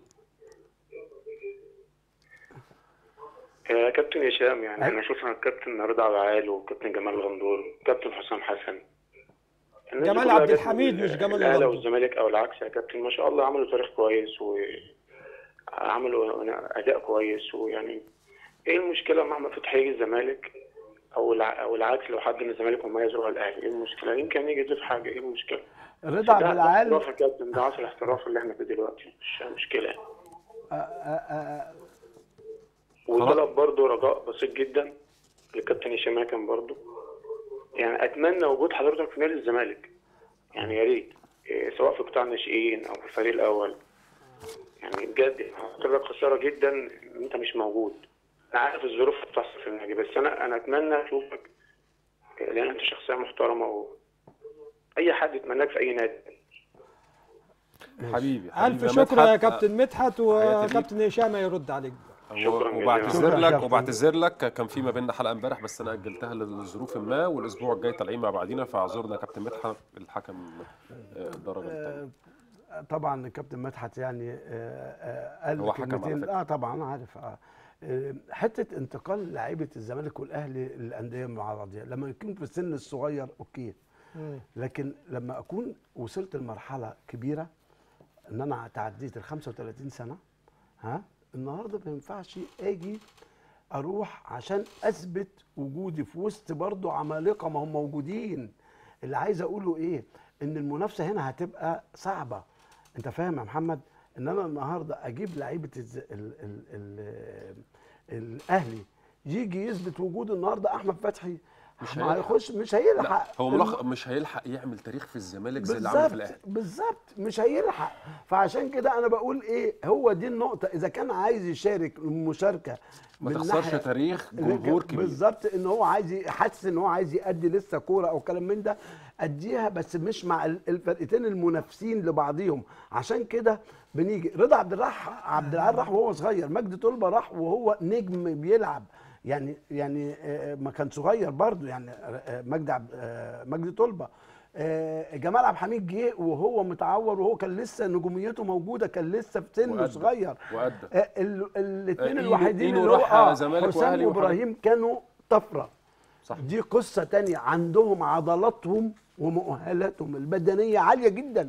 يا كابتن هشام يعني انا شفنا الكابتن رضا عبعال والكابتن جمال الغندور والكابتن حسام حسن الناس دي جمال كلها عبد جت الحميد من مش جمال الاهلي الغندور. والزمالك او العكس يا كابتن ما شاء الله عملوا تاريخ كويس وعملوا اداء كويس ويعني ايه المشكله مع احمد فتحي يجي الزمالك او الع- او العكس لو حد من الزمالك مميز يروح الاهلي ايه المشكله يمكن يجي يضيف حاجه ايه المشكله رضا عبد ده- ده العال احتراف يا كابتن ده عصر الاحتراف اللي احنا فيه دلوقتي مش مشكله يعني. آه، آه، آه، وطلب برضه رجاء بسيط جدا للكابتن هشام كان برضه يعني اتمنى وجود حضرتك في نادي الزمالك يعني يا ريت إيه، سواء في قطاع الناشئين او في الفريق الاول يعني بجد حضرتك خساره جدا ان انت مش موجود انا عارف الظروف اللي بتحصل في النادي بس انا انا اتمنى اشوفك لان انت شخصيه محترمه و اي حد يتمناك في اي نادي حبيبي الف حبيبي شكر يا مدحت. كابتن مدحت تحياتي ليك. وكابتن هشام يرد عليك شكراً جزيلاً. وبعتذر شكراً لك كابتن. وبعتذر لك كان في ما بيننا حلقه امبارح بس انا اجلتها لظروف ما والاسبوع الجاي طالعين مع بعضينا فاعذرنا يا كابتن مدحت الحكم آه، الدرجه الثانيه طبعا الكابتن مدحت يعني آه، آه، قال هو حكم على كلمتين فكرة. اه طبعا عارف اه آه، حته انتقال لعيبه الزمالك والاهلي للانديه مع بعضها لما يكون في السن الصغير اوكي لكن لما اكون وصلت لمرحله كبيره ان انا تعديت ال 35 سنه ها النهارده ما ينفعش اجي اروح عشان اثبت وجودي في وسط برضه عمالقه ما هم موجودين اللي عايز اقوله ايه ان المنافسه هنا هتبقى صعبه انت فاهم يا محمد ان انا النهارده اجيب لعيبه الز... ال... ال... ال... الاهلي يجي يثبت وجوده النهارده احمد فتحي مش ما هيلحق. هيخش مش هيلحق لا هو ملخ... مش هيلحق يعمل تاريخ في الزمالك زي اللي عمله في الاهلي بالظبط مش هيلحق فعشان كده انا بقول ايه هو دي النقطه اذا كان عايز يشارك المشاركه ما من تخسرش ناحية- تاريخ جمهور كبير بالظبط ان هو عايز ي- حاسس ان هو عايز يأدي لسه كوره او كلام من ده اديها بس مش مع ال- الفرقتين المنافسين لبعضيهم عشان كده بنيجي رضا عبد الراح عبد العال راح وهو صغير مجدي طلبه راح وهو نجم بيلعب يعني يعني آه، ما كان صغير برضو يعني آه، مجدي عبد آه، مجدي طلبه آه، جمال عبد الحميد جه وهو متعور وهو كان لسه نجوميته موجوده كان لسه في سنه وأدى. صغير وأدى. الاثنين آه، إينو- الوحيدين إينو اللي هو راح اه زمالك حسام وأهلي وحاجة. وابراهيم كانوا طفره صح دي قصه تانية عندهم عضلاتهم ومؤهلاتهم البدنيه عاليه جدا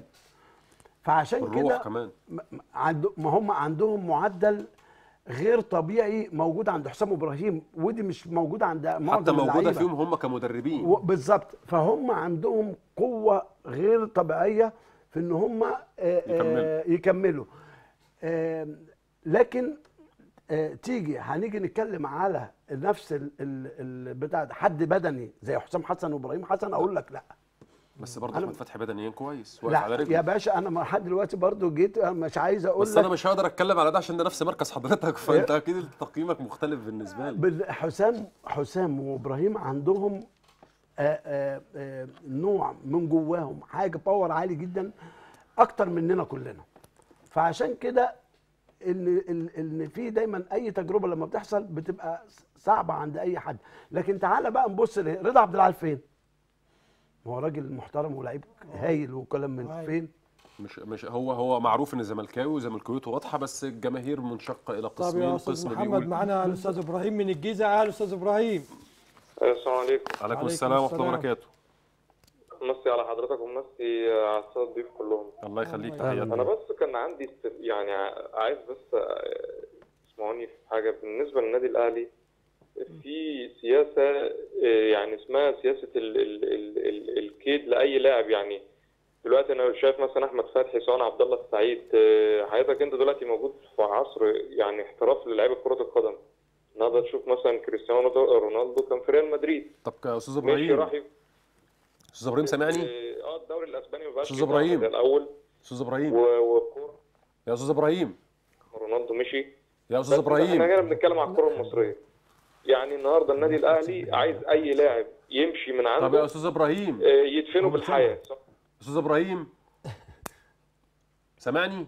فعشان الروح كده كمان م- م- عنده ما هم عندهم معدل غير طبيعي موجود عند حسام ابراهيم ودي مش موجوده عند معظم حتى موجوده اللعيبة. فيهم هم كمدربين و- بالظبط فهم عندهم قوه غير طبيعيه في ان هم آه، آه، يكملوا. يكملوا آه، لكن آه، تيجي هنيجي نتكلم على نفس ال- ال- ال- بتاع حد بدني زي حسام حسن وابراهيم حسن اقول لك لا بس برضه أنا- احمد فتحي بدنيا كويس واقف على لا رجله يا باشا انا لحد دلوقتي برضو جيت أنا مش عايز اقول بس لك انا مش هقدر اتكلم على ده عشان ده نفس مركز حضرتك فانت اكيد تقييمك مختلف بالنسبه لي بال- حسام حسام وابراهيم عندهم آآ آآ آآ نوع من جواهم حاجه باور عالي جدا اكتر مننا كلنا فعشان كده ان ان ان في دايما اي تجربه لما بتحصل بتبقى صعبه عند اي حد لكن تعالى بقى نبص ل- رضا عبد العال فين ما هو راجل محترم ولعيب هايل وكلام من أيوة. فين مش مش هو هو معروف ان زملكاوي وزملكاويته واضحه بس الجماهير منشقه الى طب يا قسمين استاذ قسم محمد بيقول معانا الاستاذ ابراهيم من الجيزه اهلا استاذ ابراهيم السلام عليكم عليكم عليكم السلام ورحمه الله السلام. وبركاته مسي على حضرتك ومسي على الساده الضيوف كلهم الله يخليك الله تحياتنا انا بس كان عندي است- يعني ع- عايز بس آه، تسمعوني في حاجه بالنسبه للنادي الاهلي في سياسه آه، يعني اسمها سياسه ال ال ال ال الكيد لاي لاعب يعني دلوقتي انا شايف مثلا احمد فتحي سواء عبد الله السعيد آه، حضرتك انت دلوقتي موجود في عصر يعني احتراف للاعيبه كره القدم النهارده تشوف مثلا كريستيانو رونالدو كان في ريال مدريد طب يا استاذ ماشي ابراهيم راح ي- استاذ ابراهيم سامعني اه الدوري الاسباني مبقاش أستاذ فيه إبراهيم. زي الاول استاذ ابراهيم و- والكوره يا استاذ ابراهيم رونالدو مشي يا استاذ بس احنا ابراهيم هنا بنتكلم على الكره المصريه يعني النهارده النادي الاهلي عايز اي لاعب يمشي من طب يا عنده استاذ ابراهيم آه، يدفنه بالحياه صح؟ استاذ ابراهيم سامعني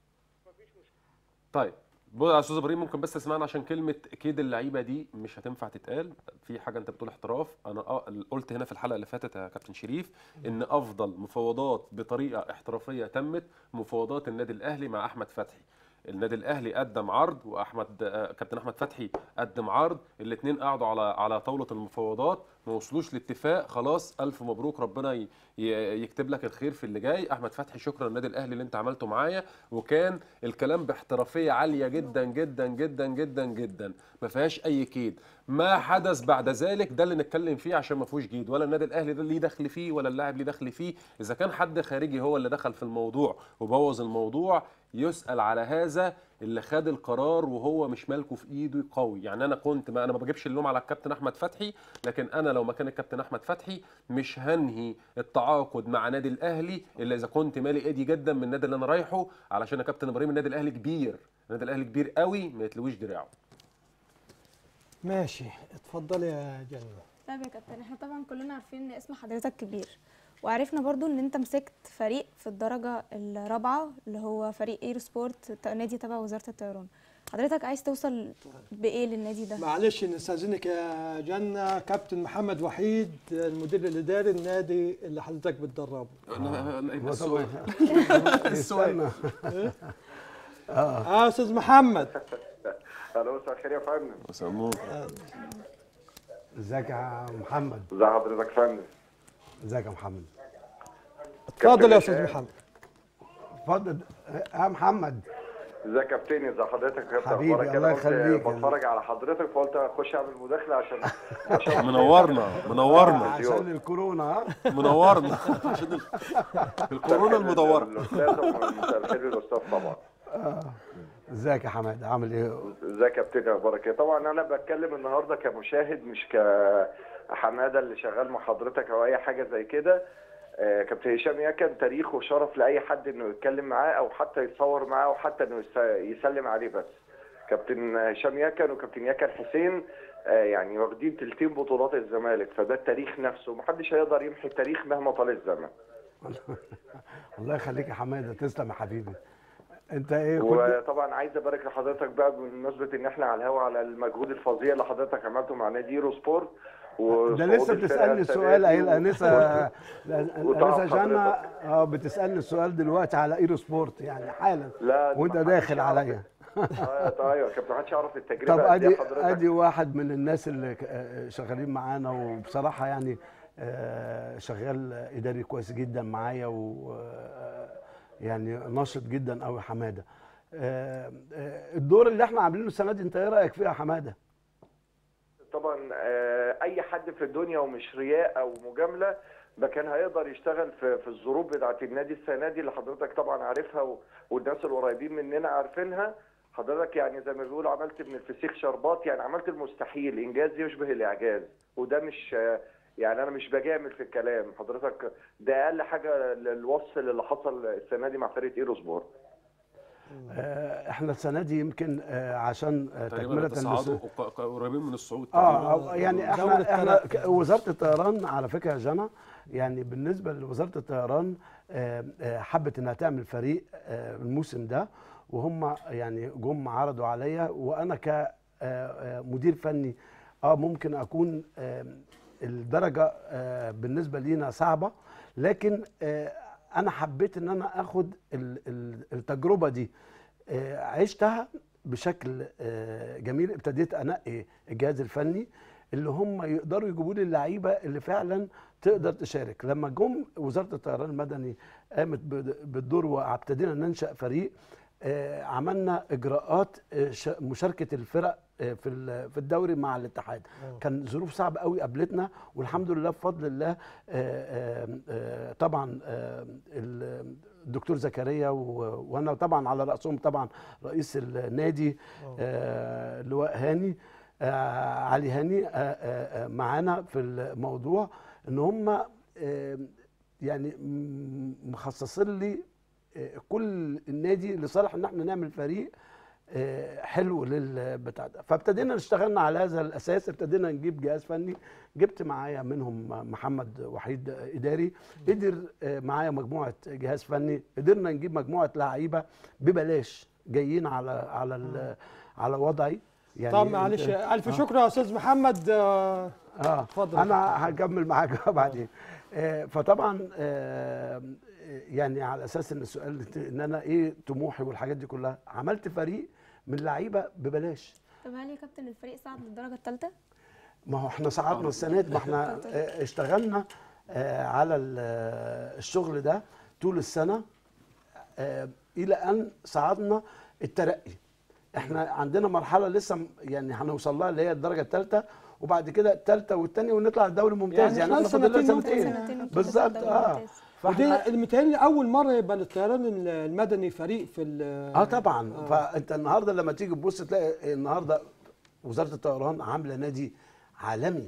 طيب بص يا استاذ ابراهيم ممكن بس تسمعنا عشان كلمه كيد اللعيبه دي مش هتنفع تتقال في حاجه انت بتقول احتراف انا آه قلت هنا في الحلقه اللي فاتت يا كابتن شريف ان افضل مفاوضات بطريقه احترافيه تمت مفاوضات النادي الاهلي مع احمد فتحي النادي الاهلي قدم عرض واحمد آه، كابتن احمد فتحي قدم عرض الاثنين قعدوا على على طاوله المفاوضات ما وصلوش لاتفاق خلاص الف مبروك ربنا ي- ي- يكتب لك الخير في اللي جاي احمد فتحي شكرا للنادي الاهلي اللي انت عملته معايا وكان الكلام باحترافيه عاليه جدا جدا جدا جدا جدا ما فيهاش اي كيد ما حدث بعد ذلك ده اللي نتكلم فيه عشان ما فيهوش جيد ولا النادي الاهلي ده ليه دخل فيه ولا اللاعب ليه دخل فيه اذا كان حد خارجي هو اللي دخل في الموضوع وبوظ الموضوع يسال على هذا اللي خد القرار وهو مش مالكه في ايده قوي يعني انا كنت ما انا ما بجيبش اللوم على الكابتن احمد فتحي لكن انا لو مكان الكابتن احمد فتحي مش هنهي التعاقد مع نادي الاهلي الا اذا كنت مالي ايدي جدا من النادي اللي انا رايحه علشان يا كابتن ابراهيم النادي الاهلي كبير النادي الاهلي كبير قوي ما يتلويش دراعه ماشي اتفضلي يا جنة طيب يا كابتن احنا طبعا كلنا عارفين ان اسم حضرتك كبير وعرفنا برضو ان انت مسكت فريق في الدرجة الرابعة اللي هو فريق ايرو سبورت ت- نادي تبع وزارة الطيران حضرتك عايز توصل بايه للنادي ده معلش نستاذنك يا جنة كابتن محمد وحيد المدير الاداري النادي اللي حضرتك بتدربه السؤال السؤال اه استاذ محمد الو مساء الخير يا فندم مسموه ازيك يا محمد ازي حضرتك يا فندم ازيك يا محمد اتفضل يا استاذ محمد اتفضل يا محمد ازيك يا كابتن ازي حضرتك يا كابتن حبيبي، أخبارك؟ الله أنا قلت يخليك. بتفرج على حضرتك فقلت اخش اعمل مداخله عشان عشان منورنا منورنا عشان الكورونا ها منورنا عشان ال- الكورونا المدوره الاستاذ مساء الخير الاستاذ طبعا ازيك يا حماد عامل ايه ازيك يا كابتن اخبارك ايه طبعا انا بتكلم النهارده كمشاهد مش كحماده اللي شغال مع حضرتك او اي حاجه زي كده آه، كابتن هشام يكن تاريخ وشرف لاي حد انه يتكلم معاه او حتى يتصور معاه او حتى انه يس- يسلم عليه بس كابتن هشام يكن وكابتن يكن حسين آه، يعني واخدين تلتين بطولات الزمالك فده التاريخ نفسه محدش هيقدر يمحي التاريخ مهما طال الزمن الله يخليك يا حماده تسلم يا حبيبي انت ايه كنت وطبعا عايز ابارك لحضرتك بقى بمناسبه ان احنا على الهوا على المجهود الفظيع اللي حضرتك عملته مع نادي يورو سبورت ده وصعود لسه الفرقة بتسالني السنة السؤال دي اهي و- الانسه و- الانسه وتعب جانا حضرتك. اه بتسالني السؤال دلوقتي على ايرو سبورت يعني حالا لا دي وانت محدش داخل يعرف. عليا آه، طيب كابتن محدش يعرف التجربه طب قد إيه ادي حضرتك ادي واحد من الناس اللي ك- آه، شغالين معانا وبصراحه يعني آه، شغال اداري كويس جدا معايا و آه، يعني نشط جدا قوي حماده آه، آه، الدور اللي احنا عاملينه السنه دي انت ايه رايك فيه يا حماده طبعا آه، اي حد في الدنيا ومش رياء او مجامله ما كان هيقدر يشتغل في في الظروف بتاعت النادي السنه دي اللي حضرتك طبعا عارفها و- والناس القريبين مننا عارفينها حضرتك يعني زي ما بيقولوا عملت من الفسيخ شربات يعني عملت المستحيل انجاز يشبه الاعجاز وده مش آه، يعني انا مش بجامل في الكلام حضرتك ده اقل حاجه للوصف اللي حصل السنه دي مع فرقه ايرو سبورت آه، احنا السنه دي يمكن آه، عشان آه، تقريبا تكمله تصاعدوا للس- وق- قريبين من الصعود اه أو- يعني دولة احنا احنا ترقي. ك- وزاره الطيران على فكره يا جنى يعني بالنسبه لوزاره الطيران آه، آه، حبت انها تعمل فريق آه، الموسم ده وهم يعني جم عرضوا عليا وانا كمدير فني اه ممكن اكون آه، الدرجه آه، بالنسبه لينا صعبه لكن آه، انا حبيت ان انا اخد ال- ال- التجربه دي آه، عشتها بشكل آه، جميل ابتديت انقي الجهاز الفني اللي هم يقدروا يجيبوا لي اللعيبه اللي فعلا تقدر تشارك لما جم وزاره الطيران المدني قامت بد- بالدور وابتدينا ننشا فريق آه، عملنا اجراءات آه، ش- مشاركه الفرق آه، في ال- في الدوري مع الاتحاد كان ظروف صعبه قوي قابلتنا والحمد لله بفضل الله آه، آه، آه، طبعا آه، ال- الدكتور زكريا و- وانا طبعا على راسهم طبعا رئيس النادي آه، اللواء هاني آه، علي هاني آه، آه، آه، معانا في الموضوع ان هم آه، يعني م- مخصصين لي آه، كل النادي لصالح ان احنا نعمل فريق آه، حلو للبتاع ده فابتدينا اشتغلنا على هذا الاساس ابتدينا نجيب جهاز فني جبت معايا منهم محمد وحيد اداري قدر آه، معايا مجموعه جهاز فني قدرنا نجيب مجموعه لعيبه ببلاش جايين على على ال- على وضعي يعني طب معلش أنت- الف شكر يا استاذ محمد آه، اه اتفضل. انا هكمل معاك بعدين آه فطبعا آه يعني على اساس ان السؤال اللي ت- ان انا ايه طموحي والحاجات دي كلها عملت فريق من لعيبه ببلاش طب هل يا كابتن الفريق صعد للدرجه الثالثه ما هو احنا صعدنا السنه دي ما احنا آه، اشتغلنا آه، على ال- آه، الشغل ده طول السنه آه، الى ان صعدنا الترقي احنا عندنا مرحله لسه م- يعني هنوصل لها اللي هي الدرجه الثالثه وبعد كده الثالثه والثانيه ونطلع الدوري ممتاز يعني يعني, خلال احنا فاضل لنا سنتين سنتين سنتين وتبقى بالظبط الدوري اه ممتاز. فاحنا ودي متهيألي اول مره يبقى للطيران المدني فريق في ال- اه طبعا فانت النهارده لما تيجي تبص تلاقي النهارده وزاره الطيران عامله نادي عالمي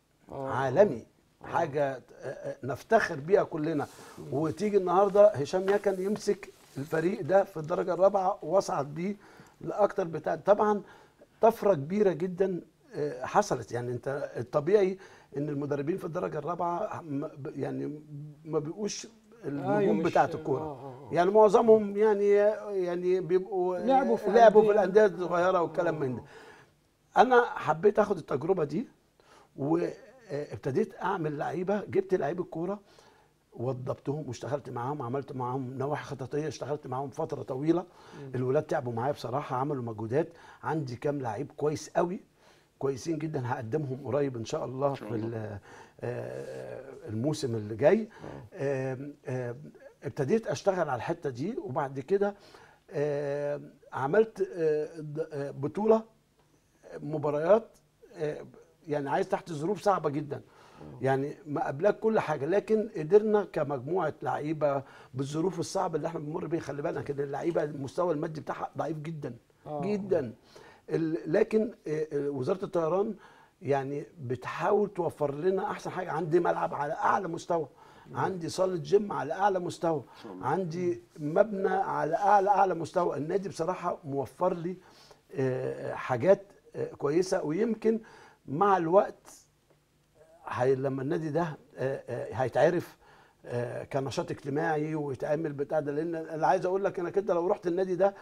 عالمي حاجه آه، آه، نفتخر بيها كلنا وتيجي النهارده هشام يكن يمسك الفريق ده في الدرجه الرابعه واصعد بيه لاكتر بتاع طبعا طفره كبيره جدا آه، حصلت يعني انت الطبيعي ان المدربين في الدرجه الرابعه م- ب- يعني ما بيبقوش النجوم مش- بتاعت آه، الكوره آه، يعني معظمهم يعني يعني بيبقوا لعبوا في لعبوا في أندية. الانديه الصغيره والكلام من ده انا حبيت اخد التجربه دي وابتديت اعمل لعيبه جبت لعيبه الكوره وضبطهم واشتغلت معاهم عملت معاهم نواحي خططيه اشتغلت معاهم فتره طويله الولاد تعبوا معايا بصراحه عملوا مجهودات عندي كام لعيب كويس قوي كويسين جدا هقدمهم قريب ان شاء الله في ال- آه، الموسم اللي جاي آم، آم، ابتديت اشتغل على الحته دي وبعد كده آم، عملت آه، د- آه، بطوله مباريات آه، يعني عايز تحت ظروف صعبه جدا يعني ما قبلك كل حاجه لكن قدرنا كمجموعه لعيبه بالظروف الصعبه اللي احنا بنمر بيها خلي بالك ان اللعيبه المستوى المادي بتاعها ضعيف جدا آه. جدا ال- لكن آه، آه، وزاره الطيران يعني بتحاول توفر لنا احسن حاجه عندي ملعب على اعلى مستوى عندي صاله جيم على اعلى مستوى عندي مبنى على اعلى اعلى مستوى النادي بصراحه موفر لي آه، حاجات آه، كويسه ويمكن مع الوقت هي لما النادي ده آه، آه، هيتعرف آه، كنشاط اجتماعي ويتعمل بتاع ده لان انا عايز اقول لك انك انت لو رحت النادي ده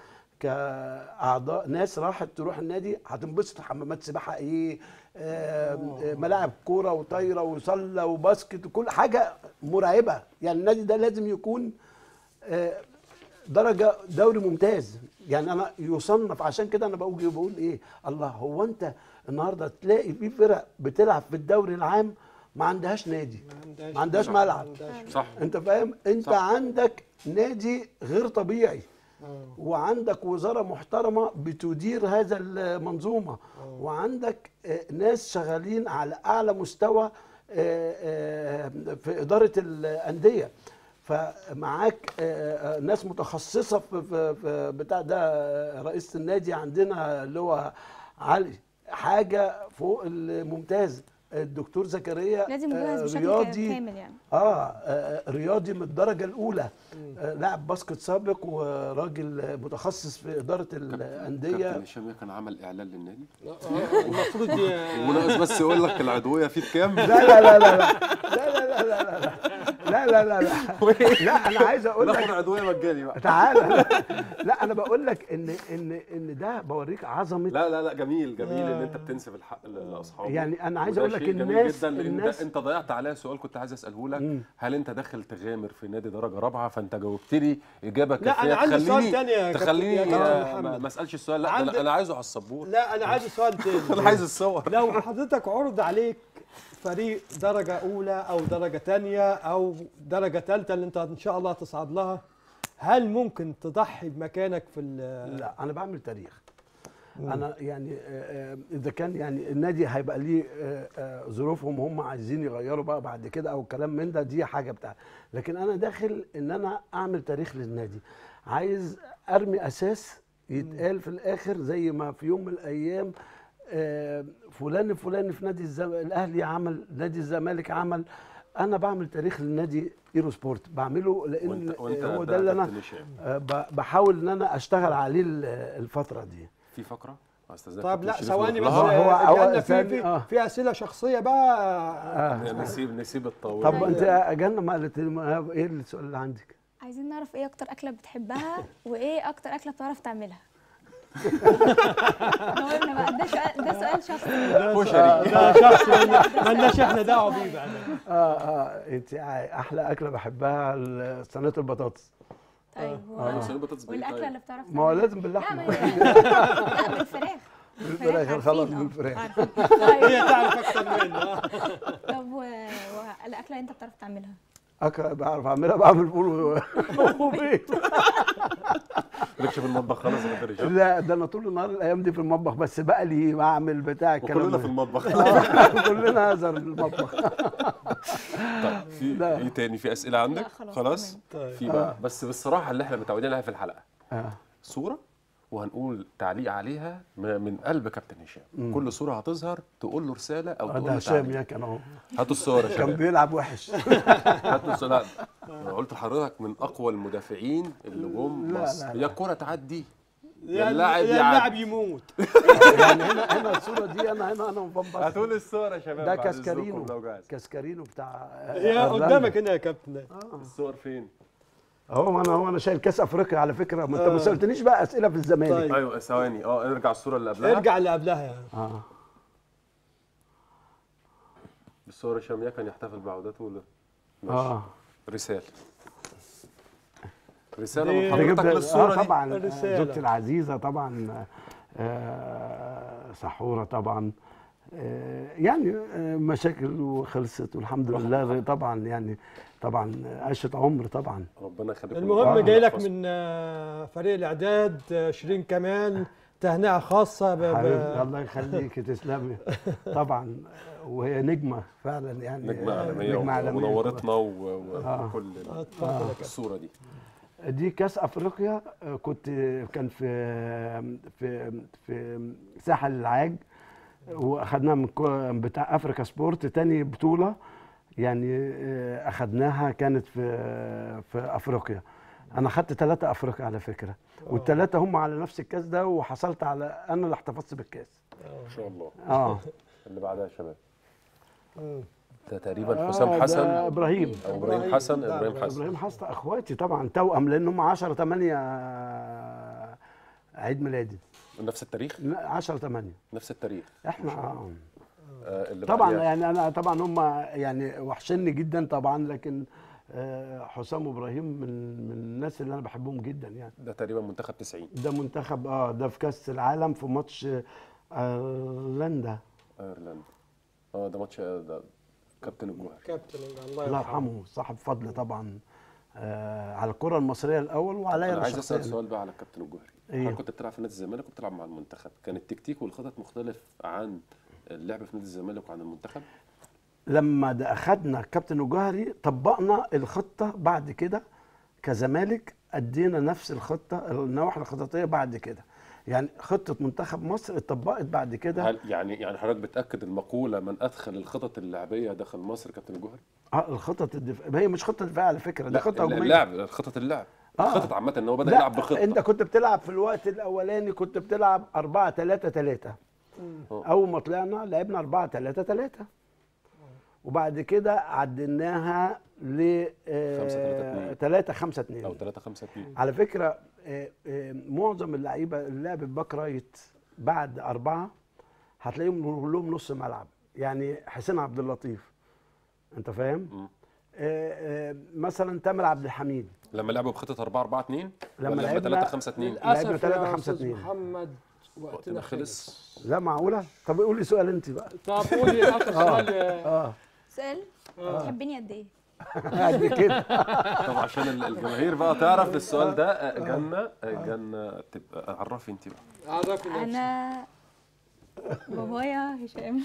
كاعضاء ناس راحت تروح النادي هتنبسط حمامات سباحه ايه آه، آه، ملاعب كوره وطايره وسله وباسكت وكل حاجه مرعبه يعني النادي ده لازم يكون آه، درجه دوري ممتاز يعني انا يصنف عشان كده انا بقول بقول ايه الله هو انت النهارده تلاقي في فرق بتلعب في الدوري العام ما عندهاش نادي عندهاش- ما عندهاش ملعب عندهاش- صح انت فاهم انت صح. عندك نادي غير طبيعي آه. وعندك وزاره محترمه بتدير هذا المنظومه وعندك آه، ناس شغالين على اعلى مستوى آه، آه، في اداره الانديه فمعاك آه، آه، ناس متخصصه في, في, في بتاع ده آه، رئيس النادي عندنا اللي هو علي حاجه فوق الممتاز الدكتور زكريا نادي آه، مجهز بشكل رياضي كامل يعني آه, اه رياضي من الدرجه الاولى آه لاعب باسكت سابق وراجل متخصص في اداره الانديه كابتن هشام كان عمل اعلان للنادي آه، المفروض ي- وناقص بس يقول لك العضويه فيه بكام لا لا لا لا لا لا لا لا لا, لا. لا لا لا لا لا انا عايز اقول ناخد لك عضويه مجاني بقى تعالى لا, لا انا بقول لك ان ان ان ده بوريك عظمه لا لا لا جميل جميل ان انت بتنسب الحق ل- لاصحابك يعني أنا عايز وده أقول لك شيء جميل الناس- جدا لان الناس- ده انت ضيعت عليا سؤال كنت عايز اساله لك مم. هل انت داخل تغامر في نادي درجه رابعه فانت جاوبتني اجابه لا، كافيه أنا عندي سؤال تخليني تاني يا كابتن- تخليني يا كابتن آه، محمد. ما- ما اسالش السؤال لا ده عند- انا أنا عايزه على السبوره لا انا عايز سؤال تاني انا عايز الصور لو حضرتك عرض عليك فريق درجة أولى أو درجة تانية أو درجة تالتة اللي أنت إن شاء الله تصعد لها هل ممكن تضحي بمكانك في ال- لا انا بعمل تاريخ انا يعني آه، آه، اذا كان يعني النادي هيبقى ليه آه، آه، ظروفهم هم عايزين يغيروا بقى بعد كده او كلام من ده دي حاجه بتاع لكن انا داخل ان انا اعمل تاريخ للنادي عايز ارمي اساس يتقال في الاخر زي ما في يوم من الايام آه، فلان الفلاني في نادي الزم... الاهلي عمل نادي الزمالك عمل انا بعمل تاريخ للنادي ايرو سبورت بعمله لان وانت وانت هو ده اللي انا كابتن هشام. آه، ب- بحاول ان انا اشتغل عليه ال- الفتره دي في فقره استاذنك طب كابتن لا شريف ثواني بس نروح هو- لها. هو- هو جالنا في ثاني- في, آه. في أسئلة شخصية بقى آه. نسيب نسيب الطاوله طب انت اجلنا ما قالت ما- ايه السؤال اللي عندك عايزين نعرف ايه اكتر اكله بتحبها وايه اكتر اكله بتعرف تعملها دورنا بقى ده سؤال ده سؤال شخصي كشري ده شخص مالناش احنا دعوة بيه بقى اه اه انت احلى اكله بحبها ال- صينيه البطاطس طيب آه. و- صينية بطاطس بإيه والاكله طيب؟ اللي بتعرف ما هو تعملها؟ لازم لا باللحمه ما هي لا بالفراخ بالفراخ خلاص عارفين، آه. بالفراخ عارفين. طيب هي تعرف أكتر منه طب و- والاكله اللي انت بتعرف تعملها أكل بعرف اعملها بعمل فول و- وبيض مالكش في المطبخ خالص يا كابتن هشام لا ده انا طول النهار الايام دي في المطبخ بس بقلي بعمل بتاع الكلام وكلنا ده. في المطبخ آه، كلنا هزر المطبخ طيب في لا. ايه تاني في اسئله عندك لا، خلاص، خلاص تمام. في بقى بس بالصراحه اللي احنا متعودين عليها في الحلقه آه. صوره وهنقول تعليق عليها م- من قلب كابتن هشام كل صوره هتظهر تقول له رساله او آه، تقول ده له هشام تعليق يا كان اهو هاتوا الصور يا كان شباب بيلعب وحش هاتوا الصور لا، انا قلت لحضرتك من اقوى المدافعين اللي جم لا، مصر لا، هي لا. الكره تعدي يا يا اللاعب يا اللاعب يعدي يموت يعني هنا هنا الصوره دي انا هنا انا مبسط هاتوا الصور يا شباب ده بعد إذنكم كاسكارينو لو جاهز كاسكارينو بتاع هي أيرلندا. قدامك هنا يا كابتن الصور فين؟ اهو انا هو انا شايل كاس افريقيا على فكره ما انت ما سالتنيش بقى اسئله في الزمالك طيب. ايوه ثواني اه ارجع الصوره اللي قبلها ارجع اللي قبلها يعني اه بالصور هشام يكن يحتفل بعودته ولا ماشي. اه رسالة رسالة دي- من ده حضرتك جبت- للصورة آه دي طبعا الرسالة. زوجتي العزيزه طبعا آه سحوره طبعا آه يعني آه مشاكل وخلصت والحمد لله طبعا يعني طبعا عشت عمر طبعا ربنا يخليكم المهم لبعض جاي لك ويحفظكم. من آه، فريق الاعداد آه، شيرين كمال تهنئه خاصه ب... ب... حبيبي الله يخليك تسلمي طبعا وهي نجمه فعلا يعني نجمة عالمية نجمه عالميه ونورتنا و- و- آه. وكل آه، اتفضل يا كابتن. الصورة دي دي كاس افريقيا آه، كنت كان في في في ساحل العاج واخدناها من كو- بتاع افريكا سبورت تاني بطوله يعني آه، اخدناها كانت في في افريقيا انا خدت ثلاثة افريقيا على فكره والثلاثه هم على نفس الكاس ده وحصلت على انا اللي احتفظت بالكاس ما شاء الله اه اللي بعدها يا شباب مم. ده تقريبا آه، حسام ده حسن ابراهيم او ابراهيم حسن لا، ابراهيم حسن ابراهيم حسن اخواتي طبعا توأم لان هم 10 8 عيد ميلادي نفس التاريخ 10 8 نفس التاريخ احنا آه. آه اللي طبعا بعديها. يعني انا طبعا هم يعني وحشني جدا طبعا لكن آه، حسام وابراهيم من من الناس اللي انا بحبهم جدا يعني ده تقريبا منتخب 90 ده منتخب اه ده في كاس العالم في ماتش آه، ايرلندا ايرلندا اه ده ماتش آه، ده كابتن الجوهري كابتن الله الله يرحمه يرحمه صاحب فضل طبعا آه على الكره المصريه الاول وعليا انا عايز اسال شخصياً. سؤال بقى على الكابتن الجوهري إيه؟ هل كنت بتلعب في نادي الزمالك وبتلعب مع المنتخب كان التكتيك والخطط مختلف عن اللعب في نادي الزمالك وعن المنتخب لما ده اخدنا كابتن الجوهري طبقنا الخطه بعد كده كزمالك ادينا نفس الخطه النواحي الخططيه بعد كده يعني خطه منتخب مصر اتطبقت بعد كده هل يعني يعني حضرتك بتاكد المقوله من ادخل الخطط اللعبيه داخل مصر كابتن الجوهري اه الخطط الدفاع هي مش خطه دفاع على فكره دي لا خطه هجوميه اللعب خطط اللعب آه. الخطط عامه ان هو بدا لا يلعب بخطه انت كنت بتلعب في الوقت الاولاني كنت بتلعب 4 3 3 اول ما طلعنا لعبنا 4 3 3 وبعد كده عدلناها ل خمسة تلاتة اتنين. 3 5 2 او 3 5 2 على فكره آه، آه، معظم اللعيبه اللي لعبت باك رايت بعد اربعه هتلاقيهم لهم نص ملعب يعني حسين عبد اللطيف انت فاهم؟ مم. آه، آه، مثلا تامر عبد الحميد لما لعبوا بخطه 4 4 2 لما ولا لعبنا- 3 5 2 لعبنا للاسف تلاتة يا خمسة استاذ اتنين. محمد وقتنا وقتنا خلص خلص لا معقوله؟ طب قولي سؤال انت بقى طب قولي اخر سؤال آه، اه سؤال تحبيني قد ايه قد كده طب عشان ال- الجماهير بقى تعرف السؤال ده آه، جنة آه، جنة تبقى عرفي انت بقى عرفي نفسك. انا بابايا هشام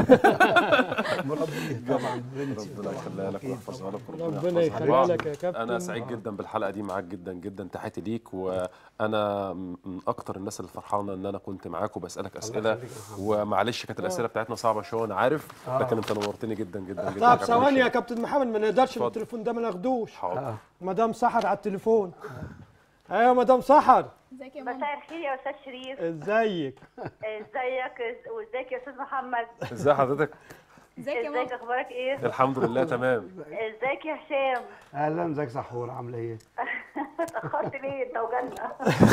مربي طبعا بنتي ربنا يخليها لك ويحفظها لك وربنا ربنا يحفظها يخليها لك. لك يا كابتن انا سعيد جدا بالحلقه دي معاك جدا جدا تحياتي ليك وانا من اكتر الناس اللي فرحانه ان انا كنت معاك وبسالك اسئله يخليك يا محمد. ومعلش كانت الاسئله بتاعتنا صعبه شويه انا عارف آه. لكن انت نورتني جدا جدا جدا طب كابتن ثواني يا هشام. كابتن محمد ما نقدرش اتفضل. التليفون ده ما ناخدوش حاضر مدام سحر على التليفون ايوه مدام سحر ازيك يا ماما مساء الخير يا استاذ شريف ازيك ازيك إز- وازيك يا استاذ محمد ازي حضرتك ازيك يا ازيك ماما اخبارك ايه الحمد لله تمام ازيك يا هشام اهلا ازيك سحور عامله ايه؟ اتاخرت ليه انت وجنة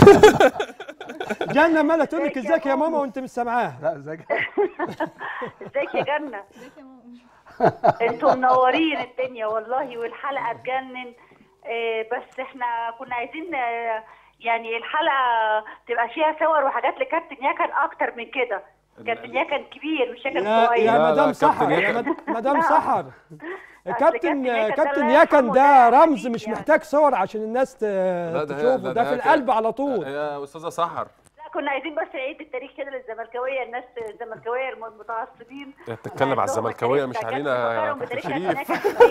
جنة مالها تقول لك ازيك يا ازيك يا ماما ماما؟ وانت مش سامعاها لا ازيك ازيك يا جنة ازيك يا ماما انتوا منورين الدنيا والله والحلقه تجنن آه، بس احنا كنا عايزين آه، يعني الحلقه تبقى فيها صور وحاجات لكابتن يكن اكتر من كده كابتن يكن كبير مش يكن يا صغير يا لا، لا، مدام كابتن سحر يا يكن. مد- مدام لا. سحر كابتن كابتن يكن ده كابتن الله يكن يرحمه ده ده رمز حبيبي مش يعني. محتاج صور عشان الناس ت- لا، ده هي- تشوفه ده- ده ده في هي القلب كده. على طول يا استاذه سحر لا كنا عايزين بس نعيد التاريخ كده للزملكاويه الناس الزملكاويه المتعصبين هي بتتكلم على الزملكاويه مش علينا يا كابتن شريف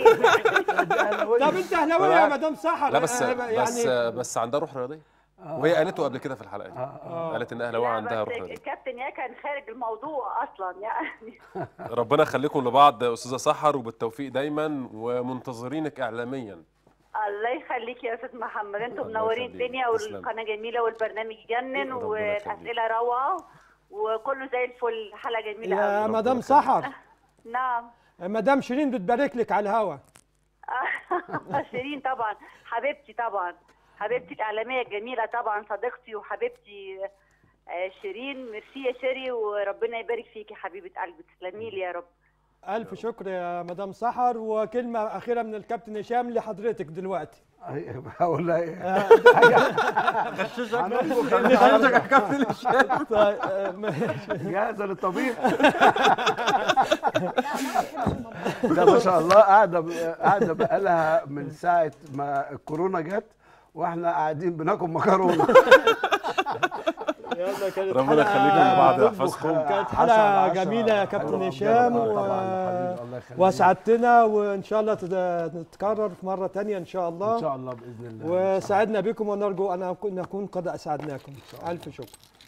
طب انت اهلاويه يا مدام سحر لا بس آه، بس يعني بس عندها روح رياضيه وهي قالته قبل كده في الحلقه دي قالت ان اهلاويه عندها روح رياضيه الكابتن يكن خارج الموضوع اصلا يعني ربنا يخليكم لبعض يا استاذه سحر وبالتوفيق دايما ومنتظرينك اعلاميا الله يخليك يا استاذ محمد انتوا الله منورين يخليك. الدنيا تسلم. والقناه جميله والبرنامج يجنن ربنا والاسئله روعه وكله زي الفل حلقه جميله يا قوي مدام يخليك. سحر نعم مدام شيرين بتبارك لك على الهوا شيرين طبعا حبيبتي طبعا حبيبتي الاعلاميه الجميله طبعا صديقتي وحبيبتي آه، شيرين ميرسي يا شيري وربنا يبارك فيكي حبيبه قلبي تسلمي لي يا رب الف شكر يا مدام سحر وكلمه اخيره من الكابتن هشام لحضرتك دلوقتي هقول لها ايه؟ طيب، آه، ماشي. جاهزه للطبيخ ده ما شاء الله قاعده قاعده بقالها من ساعه ما الكورونا جت واحنا قاعدين بناكل مكرونه يلا كانت ربنا حلقة- يخليكم لبعض تطبخ ويحفظكم كانت عسل حلقة عشرة. جميلة يا كابتن حلوة هشام بجد. و... طبعا حبيبي الله يخليك وسعدتنا وإن شاء الله تت- تتكرر في مرة تانية إن شاء الله ان شاء الله باذن الله وسعدنا بكم ونرجو أن أكون نكون قد أسعدناكم ألف شكر